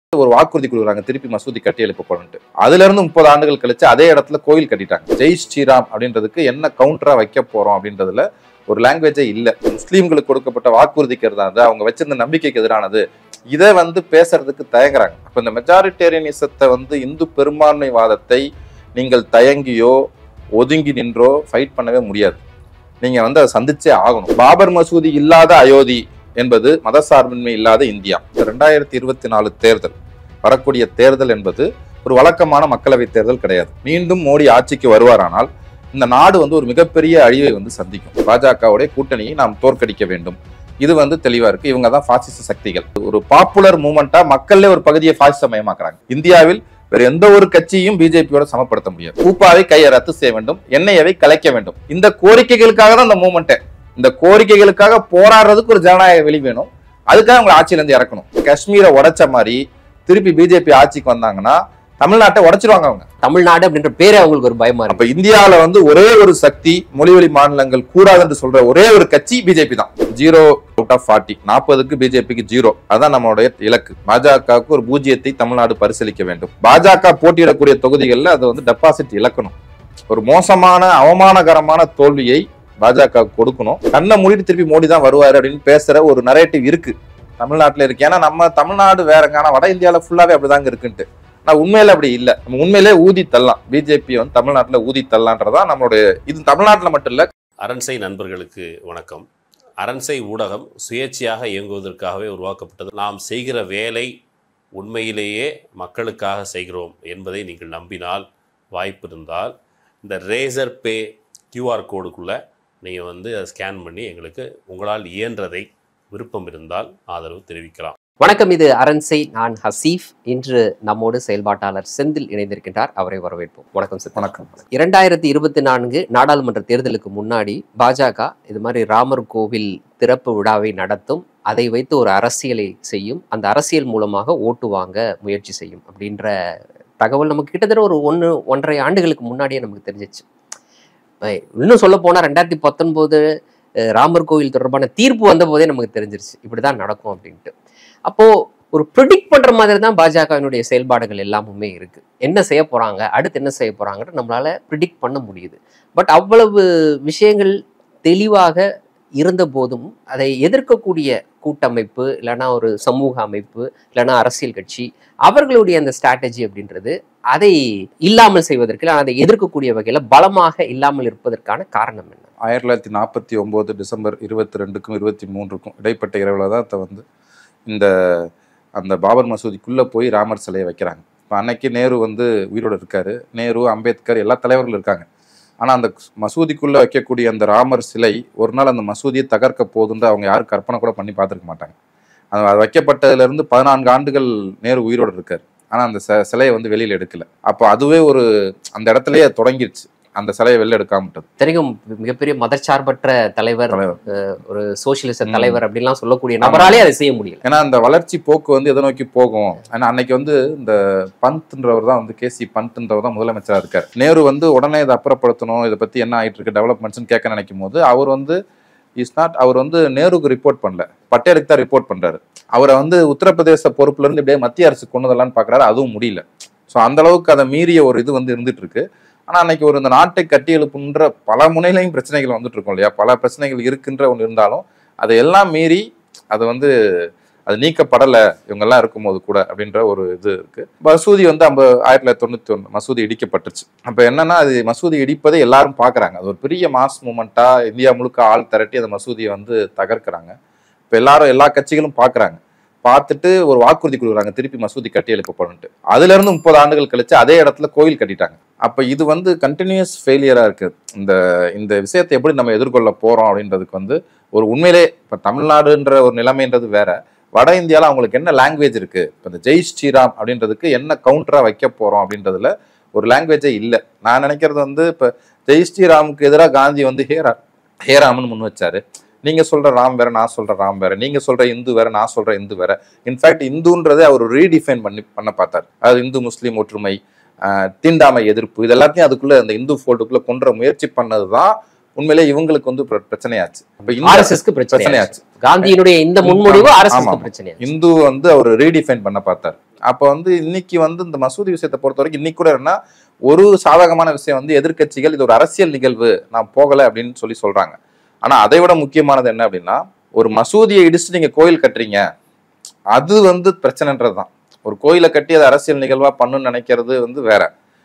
ஒரு வாக்குறுதி கொடுக்குறாங்க திருப்பி மசூதி கட்டி எழுப்பப்படும்ட்டு அதுல இருந்து முப்பது ஆண்டுகள் கழிச்சு அதே இடத்துல கோயில் கட்டிட்டாங்க ஜெய் ஸ்ரீராம் அப்படின்றதுக்கு என்ன கவுண்டரா வைக்க போறோம் அப்படின்றதுல ஒரு லாங்குவேஜே இல்ல முஸ்லீம்களுக்கு கொடுக்கப்பட்ட வாக்குறுதிக்கு எதிரானது அவங்க வச்சிருந்த நம்பிக்கைக்கு எதிரானது இதை வந்து பேசுறதுக்கு தயங்குறாங்க அப்ப இந்த மெஜாரிட்டேரியனிசத்தை வந்து இந்து பெரும்பான்மைவாதத்தை நீங்கள் தயங்கியோ ஒதுங்கி நின்றோ ஃபைட் பண்ணவே முடியாது நீங்க வந்து அதை சந்திச்சே ஆகணும் பாபர் மசூதி இல்லாத அயோத்தி என்பது மதசார்பின்மை இல்லாத இந்தியா ரெண்டாயிரத்தி இருபத்தி நாலு தேர்தல் வரக்கூடிய தேர்தல் என்பது ஒரு வழக்கமான மக்களவை தேர்தல் கிடையாது மீண்டும் மோடி ஆட்சிக்கு வருவாரானால் இந்த நாடு வந்து ஒரு மிகப்பெரிய அழிவை வந்து சந்திக்கும் பாஜகவுடைய கூட்டணியை நாம் தோற்கடிக்க வேண்டும் இது வந்து தெளிவா இருக்கு இவங்க தான் பாசிச சக்திகள் ஒரு பாப்புலர் மூமெண்டா மக்கள்ல ஒரு பகுதியை பாசிசமயமாக்குறாங்க இந்தியாவில் வேற எந்த ஒரு கட்சியும் பிஜேபியோட சமப்படுத்த முடியாது கூப்பாவை கையை ரத்து செய்ய வேண்டும் எண்ணெயவை கலைக்க வேண்டும் இந்த கோரிக்கைகளுக்காக தான் இந்த மூமெண்ட்டே இந்த கோரிக்கைகளுக்காக போராடுறதுக்கு ஒரு ஜனநாயக வெளி வேணும் அதுக்காக அவங்க ஆட்சியில இருந்து இறக்கணும் காஷ்மீரை உடைச்ச மாதிரி திருப்பி பிஜேபி ஆட்சிக்கு வந்தாங்கன்னா தமிழ்நாட்டை உடைச்சிருவாங்க அவங்க தமிழ்நாடு அப்படின்ற பேரே அவங்களுக்கு ஒரு பயமா இருக்கு அப்ப இந்தியாவில வந்து ஒரே ஒரு சக்தி மொழிவழி மாநிலங்கள் கூடாதுன்னு சொல்ற ஒரே ஒரு கட்சி பிஜேபி தான் ஜீரோ அவுட் ஆஃப் ஃபார்ட்டி நாற்பதுக்கு பிஜேபிக்கு ஜீரோ அதான் நம்மளுடைய இலக்கு பாஜகவுக்கு ஒரு பூஜ்ஜியத்தை தமிழ்நாடு பரிசீலிக்க வேண்டும் பாஜக போட்டியிடக்கூடிய தொகுதிகளில் அது வந்து டெபாசிட் இழக்கணும் ஒரு மோசமான அவமானகரமான தோல்வியை பாஜக கொடுக்கணும் கண்ணை மூடிட்டு திருப்பி மோடி தான் வருவாரு அப்படின்னு பேசுற ஒரு நரேட்டிவ் இருக்கு தமிழ்நாட்டுல இருக்கு ஏன்னா நம்ம தமிழ்நாடு வேறங்க ஆனா வட இந்தியாவில ஃபுல்லாவே அப்படிதாங்க இருக்குன்ட்டு ஆனா உண்மையில அப்படி இல்ல நம்ம உண்மையிலே ஊதி தள்ளலாம் பிஜேபி வந்து தமிழ்நாட்டுல ஊதி தள்ளலான்றதா நம்மளுடைய இது தமிழ்நாட்டுல மட்டும் இல்ல அரண்சை நண்பர்களுக்கு வணக்கம் அரண்சை ஊடகம் சுயேட்சையாக இயங்குவதற்காகவே உருவாக்கப்பட்டது நாம் செய்கிற வேலை உண்மையிலேயே மக்களுக்காக செய்கிறோம் என்பதை நீங்கள் நம்பினால் வாய்ப்பு இருந்தால் இந்த ரேசர் பே கியூஆர் கோடுக்குள்ளே நீங்கள் வந்து அதை ஸ்கேன் பண்ணி எங்களுக்கு உங்களால் இயன்றதை விருப்பம் இருந்தால் ஆதரவு தெரிவிக்கலாம் வணக்கம் இது அரண்சை நான் ஹசீஃப் இன்று நம்மோடு செயல்பாட்டாளர் செந்தில் இணைந்திருக்கின்றார் அவரை வரவேற்போம் வணக்கம் சார் வணக்கம் இரண்டாயிரத்தி இருபத்தி நான்கு நாடாளுமன்ற தேர்தலுக்கு முன்னாடி பாஜக இது மாதிரி ராமர் கோவில் திறப்பு விழாவை நடத்தும் அதை வைத்து ஒரு அரசியலை செய்யும் அந்த அரசியல் மூலமாக ஓட்டு வாங்க முயற்சி செய்யும் அப்படின்ற தகவல் நமக்கு கிட்டத்தட்ட ஒரு ஒன்று ஒன்றரை ஆண்டுகளுக்கு முன்னாடியே நமக்கு தெரிஞ்சிச்சு அஹ் இன்னும் சொல்ல போனால் ரெண்டாயிரத்தி பத்தொன்பது ராமர் கோவில் தொடர்பான தீர்ப்பு வந்த போதே நமக்கு தெரிஞ்சிருச்சு இப்படிதான் நடக்கும் அப்படின்ட்டு அப்போ ஒரு ப்ரிடிக்ட் பண்ற மாதிரி தான் பாஜகவினுடைய செயல்பாடுகள் எல்லாமுமே இருக்கு என்ன செய்ய போறாங்க அடுத்து என்ன செய்ய போறாங்கன்னு நம்மளால ப்ரிடிக்ட் பண்ண முடியுது பட் அவ்வளவு விஷயங்கள் தெளிவாக இருந்த போதும் அதை எதிர்க்கக்கூடிய கூட்டமைப்பு இல்லைன்னா ஒரு சமூக அமைப்பு இல்லைன்னா அரசியல் கட்சி அவர்களுடைய அந்த ஸ்ட்ராட்டஜி அப்படின்றது அதை இல்லாமல் செய்வதற்கு இல்லை அதை எதிர்க்கக்கூடிய வகையில பலமாக இல்லாமல் இருப்பதற்கான காரணம் என்ன ஆயிரத்தி தொள்ளாயிரத்தி நாற்பத்தி ஒன்பது டிசம்பர் இருபத்தி ரெண்டுக்கும் இருபத்தி மூன்றுக்கும் இடைப்பட்ட இரவுல தான் அதை வந்து இந்த அந்த பாபர் மசூதிக்குள்ள போய் ராமர் சிலையை வைக்கிறாங்க இப்போ அன்னைக்கு நேரு வந்து உயிரோடு இருக்காரு நேரு அம்பேத்கர் எல்லா தலைவர்களும் இருக்காங்க ஆனா அந்த மசூதிக்குள்ள வைக்கக்கூடிய அந்த ராமர் சிலை ஒரு நாள் அந்த மசூதியை தகர்க்க போகுதுன்னு அவங்க யாரும் கற்பனை கூட பண்ணி பார்த்துருக்க மாட்டாங்க அது அது வைக்கப்பட்டதுல இருந்து பதினான்கு ஆண்டுகள் நேரு உயிரோடு இருக்காரு ஆனா அந்த ச- சிலையை வந்து வெளியில எடுக்கல அப்போ அதுவே ஒரு அந்த இடத்துலயே தொடங்கிருச்சு அந்த சிலையை வெளில எடுக்காம விட்டது தெரியும் மிகப்பெரிய மதச்சார்பற்ற தலைவர் தலைவர் ஒரு சோசியலிச ம். தலைவர் அப்படிலாம் சொல்லக்கூடிய நபராலே அதை செய்ய முடியல ஏன்னா அந்த வளர்ச்சி போக்கு வந்து எதை நோக்கி போகும் ஏன்னா அன்னைக்கு வந்து இந்த பந்த்ன்றவர் தான் வந்து கேசி பந்த்ன்றவர் தான் முதலமைச்சரா இருக்கார் நேரு வந்து உடனே இதை அப்புறப்படுத்தணும் இதை பத்தி என்ன ஆயிட்டு இருக்கு டெவலப்மெண்ட்ஸ்னு கேட்க நினைக்கும் போது அவர் வந்து இஸ் நாட் அவர் வந்து நேருக்கு ரிப்போர்ட் பண்ணல பட்டேலுக்கு தான் ரிப்போர்ட் பண்றாரு அவரை வந்து உத்தரப்பிரதேச பொறுப்புல இருந்து இப்படியே மத்திய அரசு கொண்டு வரலான்னு பாக்குறாரு அதுவும் முடியல ஸோ அந்த அளவுக்கு அதை மீறிய ஒரு இது வந்து இருந்துட்டு இருக்கு ஆனா அன்னைக்கு ஒரு இந்த நாட்டை கட்டி எழுப்புன்ற பல முனையிலையும் பிரச்சனைகள் வந்துட்டு இருக்கும் இல்லையா பல பிரச்சனைகள் இருக்குன்ற ஒன்று இருந்தாலும் அதை எல்லாம் மீறி அது வந்து அது நீக்கப்படலை இவங்கெல்லாம் இருக்கும்போது கூட அப்படின்ற ஒரு இது இருக்கு மசூதி வந்து ஐம்ப ஆயிரத்தி தொள்ளாயிரத்தி தொண்ணூத்தி ஒன்று மசூதி இடிக்கப்பட்டுச்சு அப்போ என்னன்னா அது மசூதி இடிப்பதை எல்லாரும் பார்க்கறாங்க அது ஒரு பெரிய மாஸ் மூமெண்ட்டா இந்தியா முழுக்க ஆள் திரட்டி அந்த மசூதியை வந்து தகர்க்கறாங்க இப்போ எல்லாரும் எல்லா கட்சிகளும் பார்க்கறாங்க பார்த்துட்டு ஒரு வாக்குறுதி கொடுக்குறாங்க திருப்பி மசூதி கட்டி எழுப்பப்படும்ட்டு அதுல இருந்து முப்பது ஆண்டுகள் கழிச்சு அதே இடத்துல கோயில் கட்டிட்டாங்க அப்ப இது வந்து கண்டினியூஸ் ஃபெயிலியரா இருக்கு இந்த இந்த விஷயத்தை எப்படி நம்ம எதிர்கொள்ள போறோம் அப்படின்றதுக்கு வந்து ஒரு உண்மையிலே இப்ப தமிழ்நாடுன்ற ஒரு நிலைமைன்றது வேற வட இந்தியால அவங்களுக்கு என்ன லாங்குவேஜ் இருக்கு இப்ப இந்த ஜெய் ஸ்ரீராம் அப்படின்றதுக்கு என்ன கவுண்டரா வைக்க போறோம் அப்படின்றதுல ஒரு லாங்குவேஜே இல்லை நான் நினைக்கிறது வந்து இப்ப ஜெய் ஸ்ரீராமுக்கு எதிராக காந்தி வந்து ஹேரா ஹேராம்னு முன் வச்சாரு நீங்க சொல்ற ராம் வேற நான் சொல்ற ராம் வேற நீங்க சொல்ற இந்து வேற நான் சொல்ற இந்து வேற இன்ஃபேக்ட் இந்துன்றதை அவர் ரீடிஃபைன் பண்ணி பண்ண பார்த்தார் அது இந்து முஸ்லீம் ஒற்றுமை ஆஹ் தீண்டாமை எதிர்ப்பு இது எல்லாத்தையும் அதுக்குள்ள அந்த இந்து ஃபோல்டுக்குள்ள கொன்ற முயற்சி பண்ணதுதான் உண்மையிலே இவங்களுக்கு வந்து பிர- பிரச்சனையாச்சு அப்ப இந்த ஆர்எஸ்எஸ்க்கு பிரச்சனை பிரச்சனையாச்சு காந்தியினுடைய இந்த முன்மொழிவு ஆமா, ஆர்எஸ்எஸ்க்கு ஆமா. பிரச்சனை இந்து வந்து அவர் ரீடிஃபைன் பண்ண பார்த்தார் அப்போ வந்து இன்னைக்கு வந்து இந்த மசூதி விஷயத்தை பொறுத்த வரைக்கும் இன்னைக்கு கூட என்ன ஒரு சாதகமான விஷயம் வந்து எதிர்க்கட்சிகள் இது ஒரு அரசியல் நிகழ்வு நான் போகலை அப்படின்னு சொல்லி சொல்றாங்க ஆனா அதை விட முக்கியமானது என்ன அப்படின்னா ஒரு மசூதியை இடிச்சுட்டு நீங்க கோயில் கட்டுறீங்க அது வந்து பிரச்சனைன்றது தான் ஒரு கோயிலை கட்டி அதை அரசியல் நிகழ்வா பண்ணுன்னு நினைக்கிறது வந்து வேற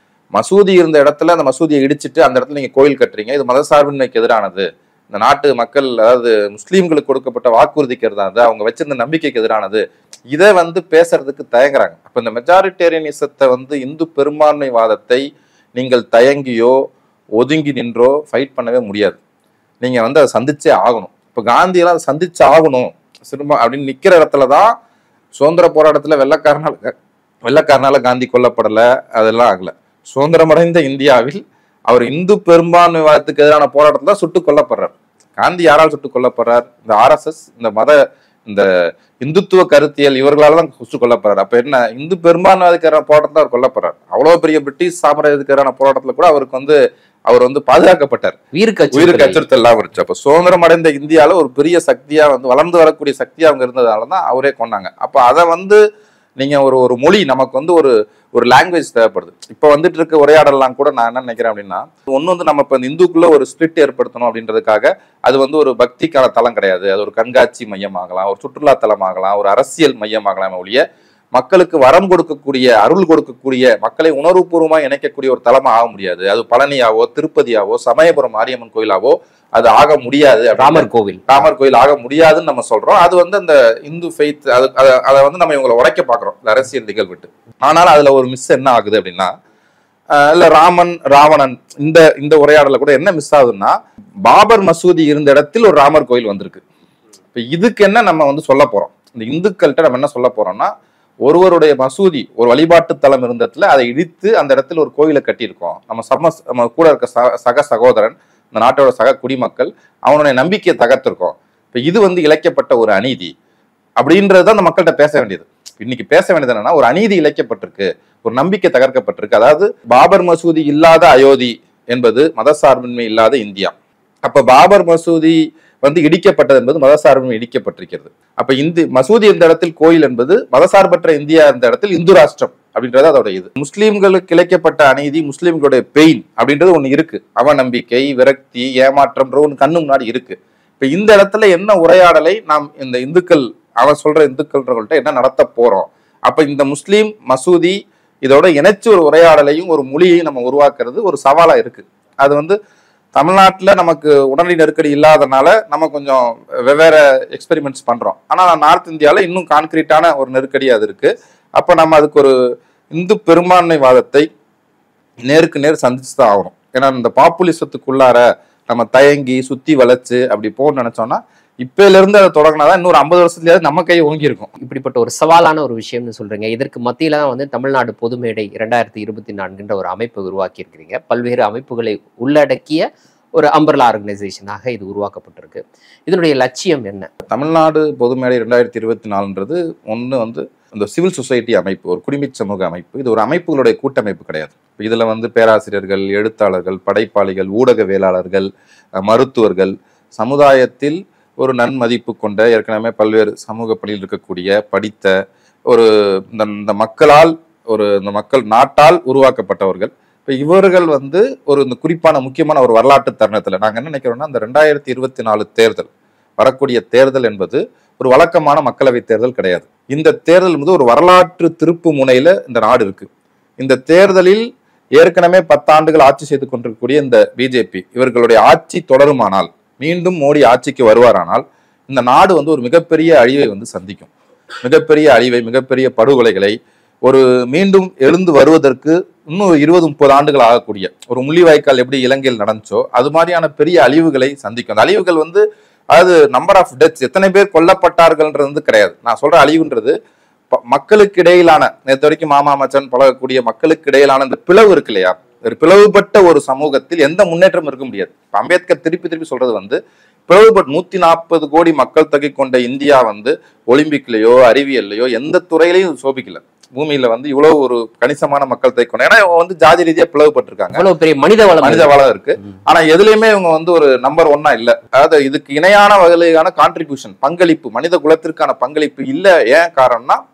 மசூதி இருந்த இடத்துல அந்த மசூதியை இடிச்சிட்டு அந்த இடத்துல நீங்க கோயில் கட்டுறீங்க இது மதசார்பின்மைக்கு எதிரானது இந்த நாட்டு மக்கள் அதாவது முஸ்லீம்களுக்கு கொடுக்கப்பட்ட வாக்குறுதிக்கு எதிரானது அவங்க வச்சிருந்த நம்பிக்கைக்கு எதிரானது இதை வந்து பேசுறதுக்கு தயங்குறாங்க அப்ப இந்த மெஜாரிட்டேரியனிசத்தை வந்து இந்து பெரும்பான்மைவாதத்தை நீங்கள் தயங்கியோ ஒதுங்கி நின்றோ ஃபைட் பண்ணவே முடியாது நீங்க வந்து அதை சந்திச்சே ஆகணும் இப்போ காந்தியெல்லாம் அதை சந்திச்சு ஆகணும் சிறுமா அப்படின்னு நிக்கிற இடத்துல தான் சுதந்திர போராட்டத்துல வெள்ளக்காரனால வெள்ளக்காரனால காந்தி கொல்லப்படல அதெல்லாம் ஆகல சுதந்திரமடைந்த இந்தியாவில் அவர் இந்து பெரும்பான்மைவாதத்துக்கு எதிரான போராட்டத்துல தான் சுட்டுக் கொல்லப்படுறார் காந்தி யாரால் சுட்டுக் கொல்லப்படுறார் இந்த ஆர்எஸ்எஸ் இந்த மத இந்த இந்துத்துவ கருத்தியல் இவர்களால தான் சுட்டுக் கொல்லப்படுறார் அப்ப என்ன இந்து பெரும்பான்மைவாதத்துக்கு எதிரான போராட்டத்தில் அவர் கொல்லப்படுறார் அவ்வளவு பெரிய பிரிட்டிஷ் சாம்ராஜ்யத்துக்கு எதிரான போராட்டத்துல கூட அவருக்கு வந்து அவர் வந்து பாதுகாக்கப்பட்டார் உயிருக்கு உயிருக்கு அச்சுறுத்தல் அச்சுறுத்தல் இல்லாம இருந்துச்சு அப்ப சுதந்திரம் அடைந்த இந்தியால ஒரு பெரிய சக்தியா வந்து வளர்ந்து வரக்கூடிய சக்தியா அவங்க இருந்ததால தான் அவரே கொண்டாங்க அப்ப அதை வந்து நீங்க ஒரு ஒரு மொழி நமக்கு வந்து ஒரு ஒரு லாங்குவேஜ் தேவைப்படுது இப்ப வந்துட்டு இருக்க உரையாடலாம் கூட நான் என்ன நினைக்கிறேன் அப்படின்னா ஒண்ணு வந்து நம்ம இப்ப இந்த இந்துக்குள்ள ஒரு ஸ்பிரிட் ஏற்படுத்தணும் அப்படின்றதுக்காக அது வந்து ஒரு பக்திக்கான தளம் கிடையாது அது ஒரு கண்காட்சி மையமாகலாம் ஒரு சுற்றுலா தலமாகலாம் ஒரு அரசியல் மையமாகலாம் ஒழிய மக்களுக்கு வரம் கொடுக்கக்கூடிய அருள் கொடுக்கக்கூடிய மக்களை உணர்வுபூர்வமா இணைக்கக்கூடிய ஒரு தலமா ஆக முடியாது அது பழனியாவோ திருப்பதியாவோ சமயபுரம் மாரியம்மன் கோயிலாவோ அது ஆக முடியாது அப்படின்னு ராமர் கோவில் ராமர் கோயில் ஆக முடியாதுன்னு நம்ம சொல்றோம் அது வந்து அந்த இந்து ஃபெய்த் அது அதை- அதை வந்து நம்ம இவங்களை உடைக்க பார்க்குறோம் இந்த அரசியல் நிகழ்விட்டு ஆனால் அதுல ஒரு மிஸ் என்ன ஆகுது அப்படின்னா ஆஹ் இல்ல ராமன் ராவணன் இந்த இந்த உரையாடல கூட என்ன மிஸ் ஆகுதுன்னா பாபர் மசூதி இருந்த இடத்தில் ஒரு ராமர் கோயில் வந்திருக்கு இப்ப இதுக்கு என்ன நம்ம வந்து சொல்ல போறோம் இந்த இந்துக்கள்கிட்ட நம்ம என்ன சொல்ல போறோம்னா ஒருவருடைய மசூதி ஒரு வழிபாட்டு தலம் இருந்த இடத்துல அதை இடித்து அந்த இடத்துல ஒரு கோயிலை கட்டியிருக்கோம் நம்ம சம நம்ம கூட இருக்க சக- சக சகோதரன் இந்த நாட்டோட சக குடிமக்கள் அவனுடைய நம்பிக்கையை தகர்த்திருக்கோம் இப்ப இது வந்து இழைக்கப்பட்ட ஒரு அநீதி அப்படின்றது தான் அந்த மக்கள்கிட்ட பேச வேண்டியது இன்னைக்கு பேச வேண்டியது என்னன்னா ஒரு அநீதி இழைக்கப்பட்டிருக்கு ஒரு நம்பிக்கை தகர்க்கப்பட்டிருக்கு அதாவது பாபர் மசூதி இல்லாத அயோத்தி என்பது மதசார்பின்மை இல்லாத இந்தியா அப்ப பாபர் மசூதி வந்து இடிக்கப்பட்டது என்பது மதசார்பின்மை இடிக்கப்பட்டிருக்கிறது அப்ப இந்து மசூதி இந்த இடத்தில் கோயில் என்பது மதசார்பற்ற இந்தியா இந்த இடத்தில் இந்து ராஷ்டிரம் அப்படின்றது அதோட இது முஸ்லீம்களுக்கு இழைக்கப்பட்ட அநீதி முஸ்லீம்களுடைய பெயின் அப்படின்றது ஒண்ணு இருக்கு அவநம்பிக்கை விரக்தி ஏமாற்றம்ன்ற ஒன்று கண்ணு முன்னாடி இருக்கு இப்ப இந்த இடத்துல என்ன உரையாடலை நாம் இந்த இந்துக்கள் அவன் சொல்ற இந்துக்கள்கிட்ட என்ன நடத்த போறோம் அப்ப இந்த முஸ்லீம் மசூதி இதோட இணைச்சு ஒரு உரையாடலையும் ஒரு மொழியையும் நம்ம உருவாக்குறது ஒரு சவாலா இருக்கு அது வந்து தமிழ்நாட்டுல நமக்கு உடனடி நெருக்கடி இல்லாதனால நம்ம கொஞ்சம் வெவ்வேறு எக்ஸ்பெரிமெண்ட்ஸ் பண்றோம் ஆனா நார்த் இந்தியால இன்னும் கான்கிரீட்டான ஒரு நெருக்கடி அது இருக்கு அப்ப நம்ம அதுக்கு ஒரு இந்து பெரும்பான்மைவாதத்தை நேருக்கு நேர் சந்திச்சு தான் ஆகணும் ஏன்னா இந்த பாப்புலிசத்துக்குள்ளார நம்ம தயங்கி சுத்தி வளைச்சு அப்படி போகணும்னு நினைச்சோம்னா இப்பையில இருந்து அதை தொடங்கினாதான் இன்னொரு ஐம்பது வருஷத்துலயாவது நம்ம கை ஓங்கி இருக்கும் இப்படிப்பட்ட ஒரு சவாலான ஒரு விஷயம்னு சொல்றீங்க இதற்கு மத்தியில தான் வந்து தமிழ்நாடு பொதுமேடை இரண்டாயிரத்தி இருபத்தி நான்குன்ற ஒரு அமைப்பை உருவாக்கி இருக்கிறீங்க பல்வேறு அமைப்புகளை உள்ளடக்கிய ஒரு அம்பர்லா ஆர்கனைசேஷனாக இது உருவாக்கப்பட்டிருக்கு இதனுடைய லட்சியம் என்ன தமிழ்நாடு பொதுமேடை ரெண்டாயிரத்தி இருபத்தி நாலுன்றது ஒன்று வந்து இந்த சிவில் சொசைட்டி அமைப்பு ஒரு குடிமைச் சமூக அமைப்பு இது ஒரு அமைப்புகளுடைய கூட்டமைப்பு கிடையாது இப்ப இதுல வந்து பேராசிரியர்கள் எழுத்தாளர்கள் படைப்பாளிகள் ஊடகவியலாளர்கள் அஹ், மருத்துவர்கள் சமுதாயத்தில் ஒரு நன்மதிப்பு கொண்ட ஏற்கனவே பல்வேறு சமூக பணியில் இருக்கக்கூடிய படித்த ஒரு இந்த இந்த மக்களால் ஒரு இந்த மக்கள் நாட்டால் உருவாக்கப்பட்டவர்கள் இப்போ இவர்கள் வந்து ஒரு இந்த குறிப்பான முக்கியமான ஒரு வரலாற்று தருணத்தில் நாங்கள் என்ன நினைக்கிறோம்னா இந்த ரெண்டாயிரத்தி இருபத்தி நாலு தேர்தல் வரக்கூடிய தேர்தல் என்பது ஒரு வழக்கமான மக்களவை தேர்தல் கிடையாது இந்த தேர்தல் என்பது ஒரு வரலாற்று திருப்பு முனையில இந்த நாடு இருக்கு இந்த தேர்தலில் ஏற்கனவே பத்தாண்டுகள் ஆட்சி செய்து கொண்டிருக்கக்கூடிய இந்த பிஜேபி இவர்களுடைய ஆட்சி தொடருமானால் மீண்டும் மோடி ஆட்சிக்கு வருவாரானால் இந்த நாடு வந்து ஒரு மிகப்பெரிய அழிவை வந்து சந்திக்கும் மிகப்பெரிய அழிவை மிகப்பெரிய படுகொலைகளை ஒரு மீண்டும் எழுந்து வருவதற்கு இன்னும் இருபது முப்பது ஆண்டுகள் ஆகக்கூடிய ஒரு முள்ளிவாய்க்கால் எப்படி இலங்கையில் நடந்துச்சோ அது மாதிரியான பெரிய அழிவுகளை சந்திக்கும் அந்த அழிவுகள் வந்து அதாவது நம்பர் ஆஃப் டெத்ஸ் எத்தனை பேர் கொல்லப்பட்டார்கள்ன்றது வந்து கிடையாது நான் சொல்ற அழிவுன்றது ப- மக்களுக்கு இடையிலான நேற்று வரைக்கும் மாமா மச்சான் பழகக்கூடிய மக்களுக்கு இடையிலான இந்த பிளவு இருக்கு இல்லையா ஒரு பிளவுபட்ட ஒரு சமூகத்தில் எந்த முன்னேற்றமும் இருக்க முடியாது இப்ப அம்பேத்கர் திருப்பி திருப்பி சொல்றது வந்து பிளவுபட் நூத்தி நாற்பது கோடி மக்கள் தொகை கொண்ட இந்தியா வந்து ஒலிம்பிக்லயோ அறிவியல்லையோ எந்த துறையிலையும் சோபிக்கல பூமியில வந்து இவ்வளவு ஒரு கணிசமான மக்கள் தொகை கொண்ட ஏன்னா இவங்க வந்து ஜாதி ரீதியா பிளவுபட்டிருக்காங்க அவ்வளவு பெரிய மனித வளம் மனித வளம் இருக்கு ம். ஆனா எதுலயுமே இவங்க வந்து ஒரு நம்பர் ஒன்னா இல்ல அதாவது இதுக்கு இணையான வகையிலான கான்ட்ரிபியூஷன் பங்களிப்பு மனித குலத்திற்கான பங்களிப்பு இல்ல ஏன் காரணம்னா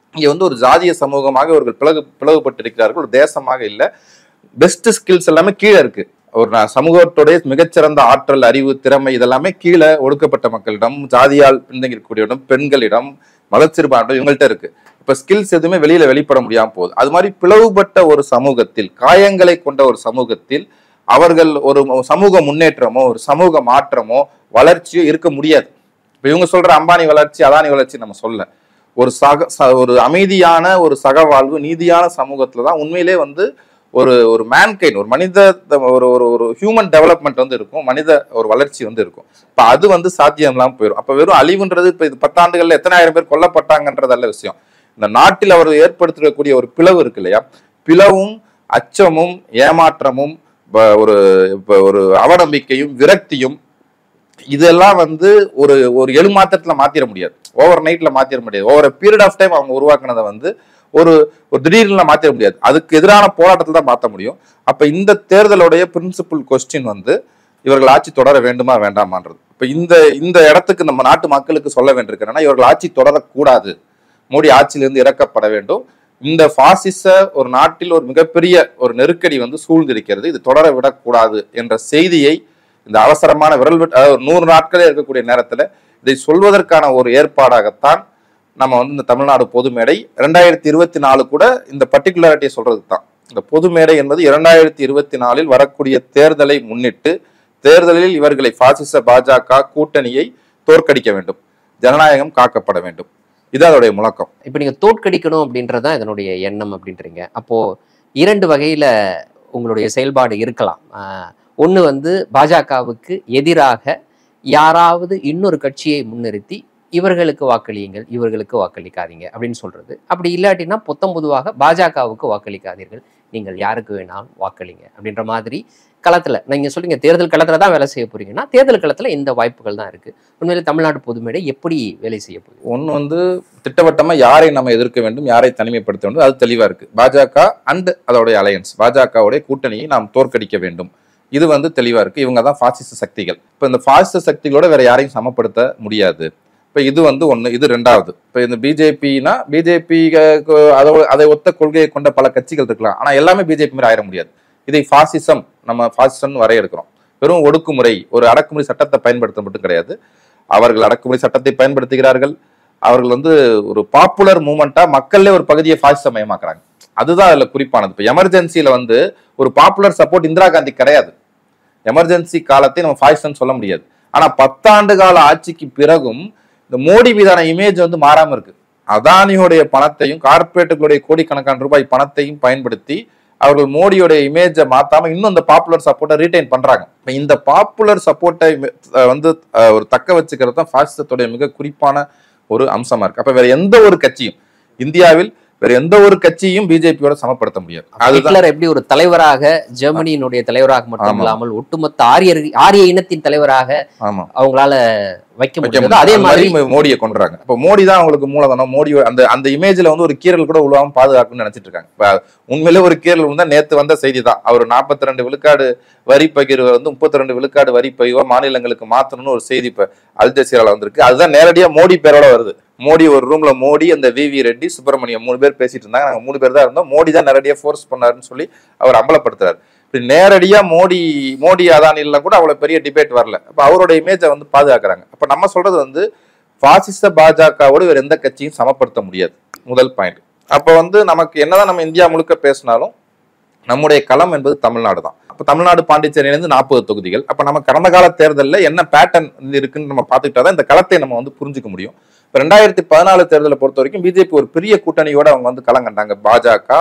இங்க வந்து ஒரு ஜாதிய சமூகமாக இவர்கள் பிளவு பிளவுபட்டிருக்கிறார்கள் ஒரு தேசமாக இல்லை பெஸ்ட் ஸ்கில்ஸ் எல்லாமே கீழே இருக்கு ஒரு நா- சமூகத்துடைய மிகச்சிறந்த ஆற்றல் அறிவு திறமை இதெல்லாமே கீழே ஒடுக்கப்பட்ட மக்களிடம் ஜாதியால் பின்தங்கியிருக்கக்கூடியவரிடம் பெண்களிடம் மதச்சிறுபான்மை இவங்கள்ட்ட இருக்கு இப்ப ஸ்கில்ஸ் எதுவுமே வெளியில வெளிப்பட முடியாம போகுது அது மாதிரி பிளவுபட்ட ஒரு சமூகத்தில் காயங்களை கொண்ட ஒரு சமூகத்தில் அவர்கள் ஒரு சமூக முன்னேற்றமோ ஒரு சமூக மாற்றமோ வளர்ச்சியோ இருக்க முடியாது இப்ப இவங்க சொல்ற அம்பானி வளர்ச்சி அதானி வளர்ச்சி நம்ம சொல்ல ஒரு சக ச- ஒரு அமைதியான ஒரு சகவாழ்வு நீதியான சமூகத்துல தான் உண்மையிலே வந்து ஒரு ஒரு மேன்கைன் ஒரு மனித ஒரு ஒரு ஒரு ஹியூமன் டெவலப்மெண்ட் வந்து இருக்கும் மனித ஒரு வளர்ச்சி வந்து இருக்கும் இப்ப அது வந்து சாத்தியம் இல்லாம போயிடும் அப்ப வெறும் அழிவுன்றது இப்ப இது பத்தாண்டுகள்ல எத்தனாயிரம் பேர் கொல்லப்பட்டாங்கன்றது அல்ல விஷயம் இந்த நாட்டில் அவர் ஏற்படுத்தக்கூடிய ஒரு பிளவு இருக்கு இல்லையா பிளவும் அச்சமும் ஏமாற்றமும் ப- ஒரு இப்ப ஒரு அவநம்பிக்கையும் விரக்தியும் இதெல்லாம் வந்து ஒரு ஒரு எழுமாத்திரத்துல மாத்திர முடியாது ஓவர் நைட்ல மாத்திர முடியாது ஓவர் பீரியட் ஆஃப் டைம் அவங்க உருவாக்குனதை வந்து ஒரு ஒரு திடீர்னு மாத்திர முடியாது அதுக்கு எதிரான போராட்டத்தில் தான் மாற்ற முடியும் அப்ப இந்த தேர்தலுடைய பிரின்சிபல் கொஸ்டின் வந்து இவர்கள் ஆட்சி தொடர வேண்டுமா வேண்டாமான்றது இப்ப இந்த இந்த இடத்துக்கு நம்ம நாட்டு மக்களுக்கு சொல்ல வேண்டியிருக்கிறேன்னா இவர்கள் ஆட்சி தொடரக்கூடாது மோடி ஆட்சியிலிருந்து இறக்கப்பட வேண்டும் இந்த பாசிச ஒரு நாட்டில் ஒரு மிகப்பெரிய ஒரு நெருக்கடி வந்து சூழ்ந்திருக்கிறது இது தொடர விடக்கூடாது என்ற செய்தியை இந்த அவசரமான விரல் விட்டு அதாவது ஒரு நூறு நாட்களே இருக்கக்கூடிய நேரத்துல இதை சொல்வதற்கான ஒரு ஏற்பாடாகத்தான் நம்ம வந்து இந்த தமிழ்நாடு பொது மேடை ரெண்டாயிரத்தி இருபத்தி நாலு கூட இந்த பர்டிகுலாரிட்டியை சொல்றது தான் இந்த பொது மேடை என்பது இரண்டாயிரத்தி இருபத்தி நாலில் வரக்கூடிய தேர்தலை முன்னிட்டு தேர்தலில் இவர்களை பாசிச பாஜக கூட்டணியை தோற்கடிக்க வேண்டும் ஜனநாயகம் காக்கப்பட வேண்டும் இது அதோடைய முழக்கம் இப்போ நீங்க தோற்கடிக்கணும் அப்படின்றதான் இதனுடைய எண்ணம் அப்படின்றீங்க அப்போ இரண்டு வகையில உங்களுடைய செயல்பாடு இருக்கலாம் ஒன்று வந்து பாஜகவுக்கு எதிராக யாராவது இன்னொரு கட்சியை முன்னிறுத்தி இவர்களுக்கு வாக்களியுங்கள் இவர்களுக்கு வாக்களிக்காதீங்க அப்படின்னு சொல்றது அப்படி இல்லாட்டினா பொத்தம் பொதுவாக பாஜகவுக்கு வாக்களிக்காதீர்கள் நீங்கள் யாருக்கு வேணாலும் வாக்களிங்க அப்படின்ற மாதிரி களத்துல நீங்க சொல்றீங்க தேர்தல் களத்துல தான் வேலை செய்ய போறீங்கன்னா தேர்தல் களத்துல இந்த வாய்ப்புகள் தான் இருக்கு உண்மையிலே தமிழ்நாடு பொதுமேடை எப்படி வேலை செய்ய போகுது ஒன்று வந்து திட்டவட்டமா யாரை நம்ம எதிர்க்க வேண்டும் யாரை தனிமைப்படுத்த வேண்டும் அது தெளிவா இருக்கு பாஜக அண்ட் அதோடைய அலையன்ஸ் பாஜகவுடைய கூட்டணியை நாம் தோற்கடிக்க வேண்டும் இது வந்து தெளிவா இருக்கு இவங்க தான் பாசிச சக்திகள் இப்போ இந்த பாசிச சக்திகளோட வேற யாரையும் சமப்படுத்த முடியாது இப்போ இது வந்து ஒன்று இது ரெண்டாவது இப்போ இந்த பிஜேபினா பிஜேபி அதோட அதை ஒத்த கொள்கையை கொண்ட பல கட்சிகள் இருக்கலாம் ஆனால் எல்லாமே பிஜேபி மாதிரி ஆயிட முடியாது இதை பாசிசம் நம்ம பாசிசம்னு வரையறுக்கிறோம் வெறும் ஒடுக்குமுறை ஒரு அடக்குமுறை சட்டத்தை பயன்படுத்த மட்டும் கிடையாது அவர்கள் அடக்குமுறை சட்டத்தை பயன்படுத்துகிறார்கள் அவர்கள் வந்து ஒரு பாப்புலர் மூமெண்டா மக்கள்ல ஒரு பகுதியை பாசிசமயமாக்குறாங்க அதுதான் அதுல குறிப்பானது இப்போ எமர்ஜென்சியில வந்து ஒரு பாப்புலர் சப்போர்ட் இந்திரா காந்தி கிடையாது எமர்ஜென்சி காலத்தை நம்ம பாசிசம் சொல்ல முடியாது ஆனா பத்தாண்டு கால ஆட்சிக்கு பிறகும் இந்த மோடி மீதான இமேஜ் வந்து மாறாம இருக்கு அதானியோடைய பணத்தையும் கார்பரேட்டுகளுடைய கோடிக்கணக்கான ரூபாய் பணத்தையும் பயன்படுத்தி அவர்கள் மோடியோடைய இமேஜை மாத்தாம இன்னும் இந்த பாப்புலர் சப்போர்ட்டை ரீடைன் பண்றாங்க இப்ப இந்த பாப்புலர் சப்போர்ட்டை வந்து அஹ், ஒரு தக்க வச்சுக்கிறது தான் பாசிசத்துடைய மிக குறிப்பான ஒரு அம்சமா இருக்கு அப்ப வேற எந்த ஒரு கட்சியும் இந்தியாவில் வேற எந்த ஒரு கட்சியும் பிஜேபியோட சமப்படுத்த முடியாது அதுதான் ஹிட்லர் எப்படி ஒரு தலைவராக ஜெர்மனியினுடைய தலைவராக மட்டும் ஆமா. இல்லாமல் ஒட்டுமொத்த ஆரியர் ஆரிய இனத்தின் தலைவராக ஆமா அவங்களால வைக்க வைக்க முடியாது முடியும். அதே அது மாதிரி மோடியை கொண்டுறாங்க இப்ப மோடி தான் அவங்களுக்கு மூலதனம் மோடி அந்த அந்த இமேஜ்ல வந்து ஒரு கீரல் கூட உழுவாம பாதுகாக்கணும்னு நினைச்சிட்டு இருக்காங்க இப்ப உண்மையிலே ஒரு கீரல் விழுந்தா நேத்து வந்த செய்தி தான் அவர் 42 ரெண்டு விழுக்காடு வரி பகிர்வு வந்து 32 ரெண்டு விழுக்காடு வரி பகிர்வா மாநிலங்களுக்கு மாத்தணும்னு ஒரு செய்தி இப்ப அல் ஜசீரால வந்திருக்கு அதுதான் நேரடியா மோடி பேரோட வருது மோடி ஒரு ரூம்ல மோடி அந்த வி வி ரெட்டி சுப்பிரமணியம் மூணு பேர் பேசிட்டு இருந்தாங்க நாங்க மூணு பேர் தான் இருந்தோம் மோடி தான் நேரடியா ஃபோர்ஸ் பண்ணாருன்னு சொல்லி அவர் அம்பலப்படுத்துறாரு இப்படி நேரடியா மோடி மோடி அதானிலாம் கூட அவ்வளவு பெரிய டிபேட் வரல அப்ப அவரோட இமேஜை வந்து பாதுகாக்கிறாங்க அப்ப நம்ம சொல்றது வந்து பாசிச பாஜகவோடு வேற எந்த கட்சியும் சமப்படுத்த முடியாது முதல் பாயிண்ட் அப்ப வந்து நமக்கு என்னதான் நம்ம இந்தியா முழுக்க பேசினாலும் நம்முடைய களம் என்பது தமிழ்நாடு தான் அப்ப தமிழ்நாடு பாண்டிச்சேரியிலேருந்து நாற்பது தொகுதிகள் அப்ப நம்ம கடந்த கால தேர்தலில் என்ன பேட்டர்ன் இருக்குன்னு நம்ம பார்த்துக்கிட்டா தான் இந்த களத்தை நம்ம வந்து புரிஞ்சுக்க முடியும் இப்போ ரெண்டாயிரத்தி பதினாலு தேர்தலை பொறுத்த வரைக்கும் பிஜேபி ஒரு பெரிய கூட்டணியோட அவங்க வந்து களம் கண்டாங்க பாஜக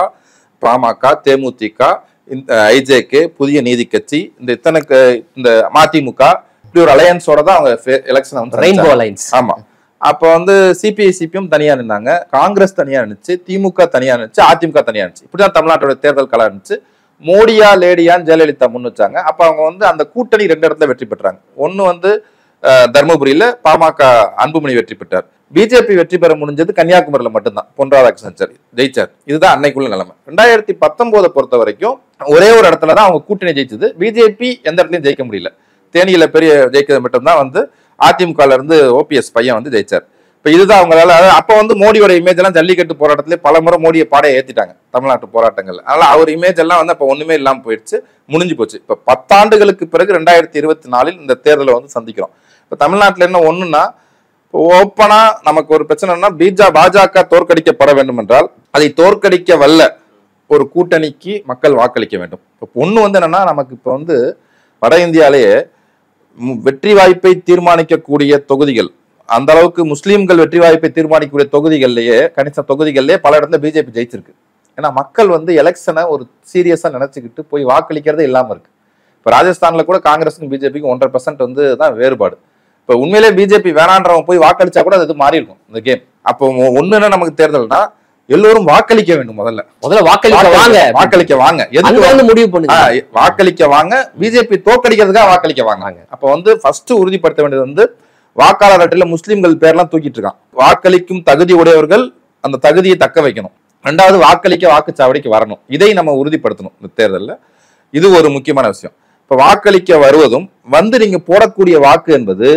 பாமக தேமுதிக இந்த ஐஜேகே புதிய நீதி கட்சி இந்த இத்தனை க- இந்த மதிமுக இப்படி ஒரு அலையன்ஸோட தான் அவங்க எலெக்ஷனை வந்து ரெயின்போ சந்திச்சாங்க. அலைன்ஸ் ஆமா அப்ப வந்து சிபிஐ சிபிஎம் தனியா நின்னாங்க காங்கிரஸ் தனியா இருந்துச்சு திமுக தனியா இருந்துச்சு அதிமுக தனியா இருந்துச்சு இப்படிதான் தமிழ்நாட்டோட தேர்தல் களம் இருந்துச்சு மோடியா லேடியான்னு ஜெயலலிதா முன் வச்சாங்க அப்ப அவங்க வந்து அந்த கூட்டணி ரெண்டு இடத்துல வெற்றி பெற்றாங்க ஒண்ணு வந்து அஹ், தர்மபுரியில பாமக அன்புமணி வெற்றி பெற்றார் பிஜேபி வெற்றி பெற முடிஞ்சது கன்னியாகுமரியில மட்டும்தான் பொன் ராதாகிருஷ்ணன் சார் ஜெயிச்சார் இதுதான் அன்னைக்குள்ள நிலைமை ரெண்டாயிரத்தி பத்தொன்பதை பொறுத்த வரைக்கும் ஒரே ஒரு இடத்துல தான் அவங்க கூட்டணி ஜெயிச்சது பிஜேபி எந்த இடத்துலயும் ஜெயிக்க முடியல தேனியில பெரிய ஜெயிக்கிறது மட்டும்தான் வந்து அதிமுகல இருந்து ஓபிஎஸ் பையன் வந்து ஜெயிச்சார் இப்ப இதுதான் அவங்களால அதாவது அப்ப வந்து மோடியோட இமேஜ் எல்லாம் ஜல்லிக்கட்டு போராட்டத்திலே பல முறை மோடியை பாடைய ஏத்திட்டாங்க தமிழ்நாட்டு போராட்டங்கள் அதனால அவர் இமேஜ் எல்லாம் வந்து அப்ப ஒண்ணுமே இல்லாம போயிடுச்சு முடிஞ்சு போச்சு இப்ப பத்தாண்டுகளுக்கு பிறகு ரெண்டாயிரத்தி இருபத்தி நாலில் இந்த தேர்தலை வந்து சந்திக்கிறோம் இப்ப தமிழ்நாட்டுல என்ன ஒண்ணுன்னா ஓப்பனா நமக்கு ஒரு பிரச்சனைனா பீஜா பாஜக தோற்கடிக்கப்பட வேண்டும் என்றால் அதை தோற்கடிக்க வல்ல ஒரு கூட்டணிக்கு மக்கள் வாக்களிக்க வேண்டும் இப்போ ஒண்ணு வந்து என்னன்னா நமக்கு இப்ப வந்து வட இந்தியாலேயே ம், வெற்றி வாய்ப்பை தீர்மானிக்கக்கூடிய தொகுதிகள் அந்த அளவுக்கு முஸ்லீம்கள் வெற்றி வாய்ப்பை தீர்மானிக்கக்கூடிய தொகுதிகள்லயே கணிச தொகுதிகள்லயே பல இடத்துல பிஜேபி ஜெயிச்சிருக்கு ஏன்னா மக்கள் வந்து எலெக்ஷனை ஒரு சீரியஸா நினைச்சுக்கிட்டு போய் வாக்களிக்கிறதே இல்லாம இருக்கு இப்போ ராஜஸ்தான்ல கூட காங்கிரஸுக்கும் பிஜேபிக்கும் ஒன்றரை பர்சன்ட் வந்து தான் வேறுபாடு இப்போ உண்மையிலே பிஜேபி வேணான்றவன் போய் வாக்களிச்சா கூட அது இது மாறி இருக்கும் இந்த கேம் அப்போ ஒ- ஒண்ணு என்ன நமக்கு தேர்தல்னா எல்லோரும் வாக்களிக்க வேண்டும் முதல்ல முதல்ல வாக்களிக்க வாங்க வாக்களிக்க வாங்க அங்க எதுக்கு வந்து முடிவு பண்ணுங்க ஆ, வாக்களிக்க வாங்க பிஜேபி தோற்கடிக்கிறதுக்காக வாக்களிக்க வாங்க வாங்க. அப்ப வந்து ஃபர்ஸ்ட் உறுதிப்படுத்த வேண்டியது வந்து வாக்காளர் அட்டையில முஸ்லிம்கள் பேர்லாம் தூக்கிட்டு இருக்கான் வாக்களிக்கும் தகுதி உடையவர்கள் அந்த தகுதியை தக்க வைக்கணும் ரெண்டாவது வாக்களிக்க வாக்குச்சாவடிக்கு வரணும் இதை நம்ம உறுதிப்படுத்தணும் இந்த தேர்தல்ல இது ஒரு முக்கியமான விஷயம் இப்ப வாக்களிக்க வருவதும் வந்து நீங்க போடக்கூடிய வாக்கு என்பது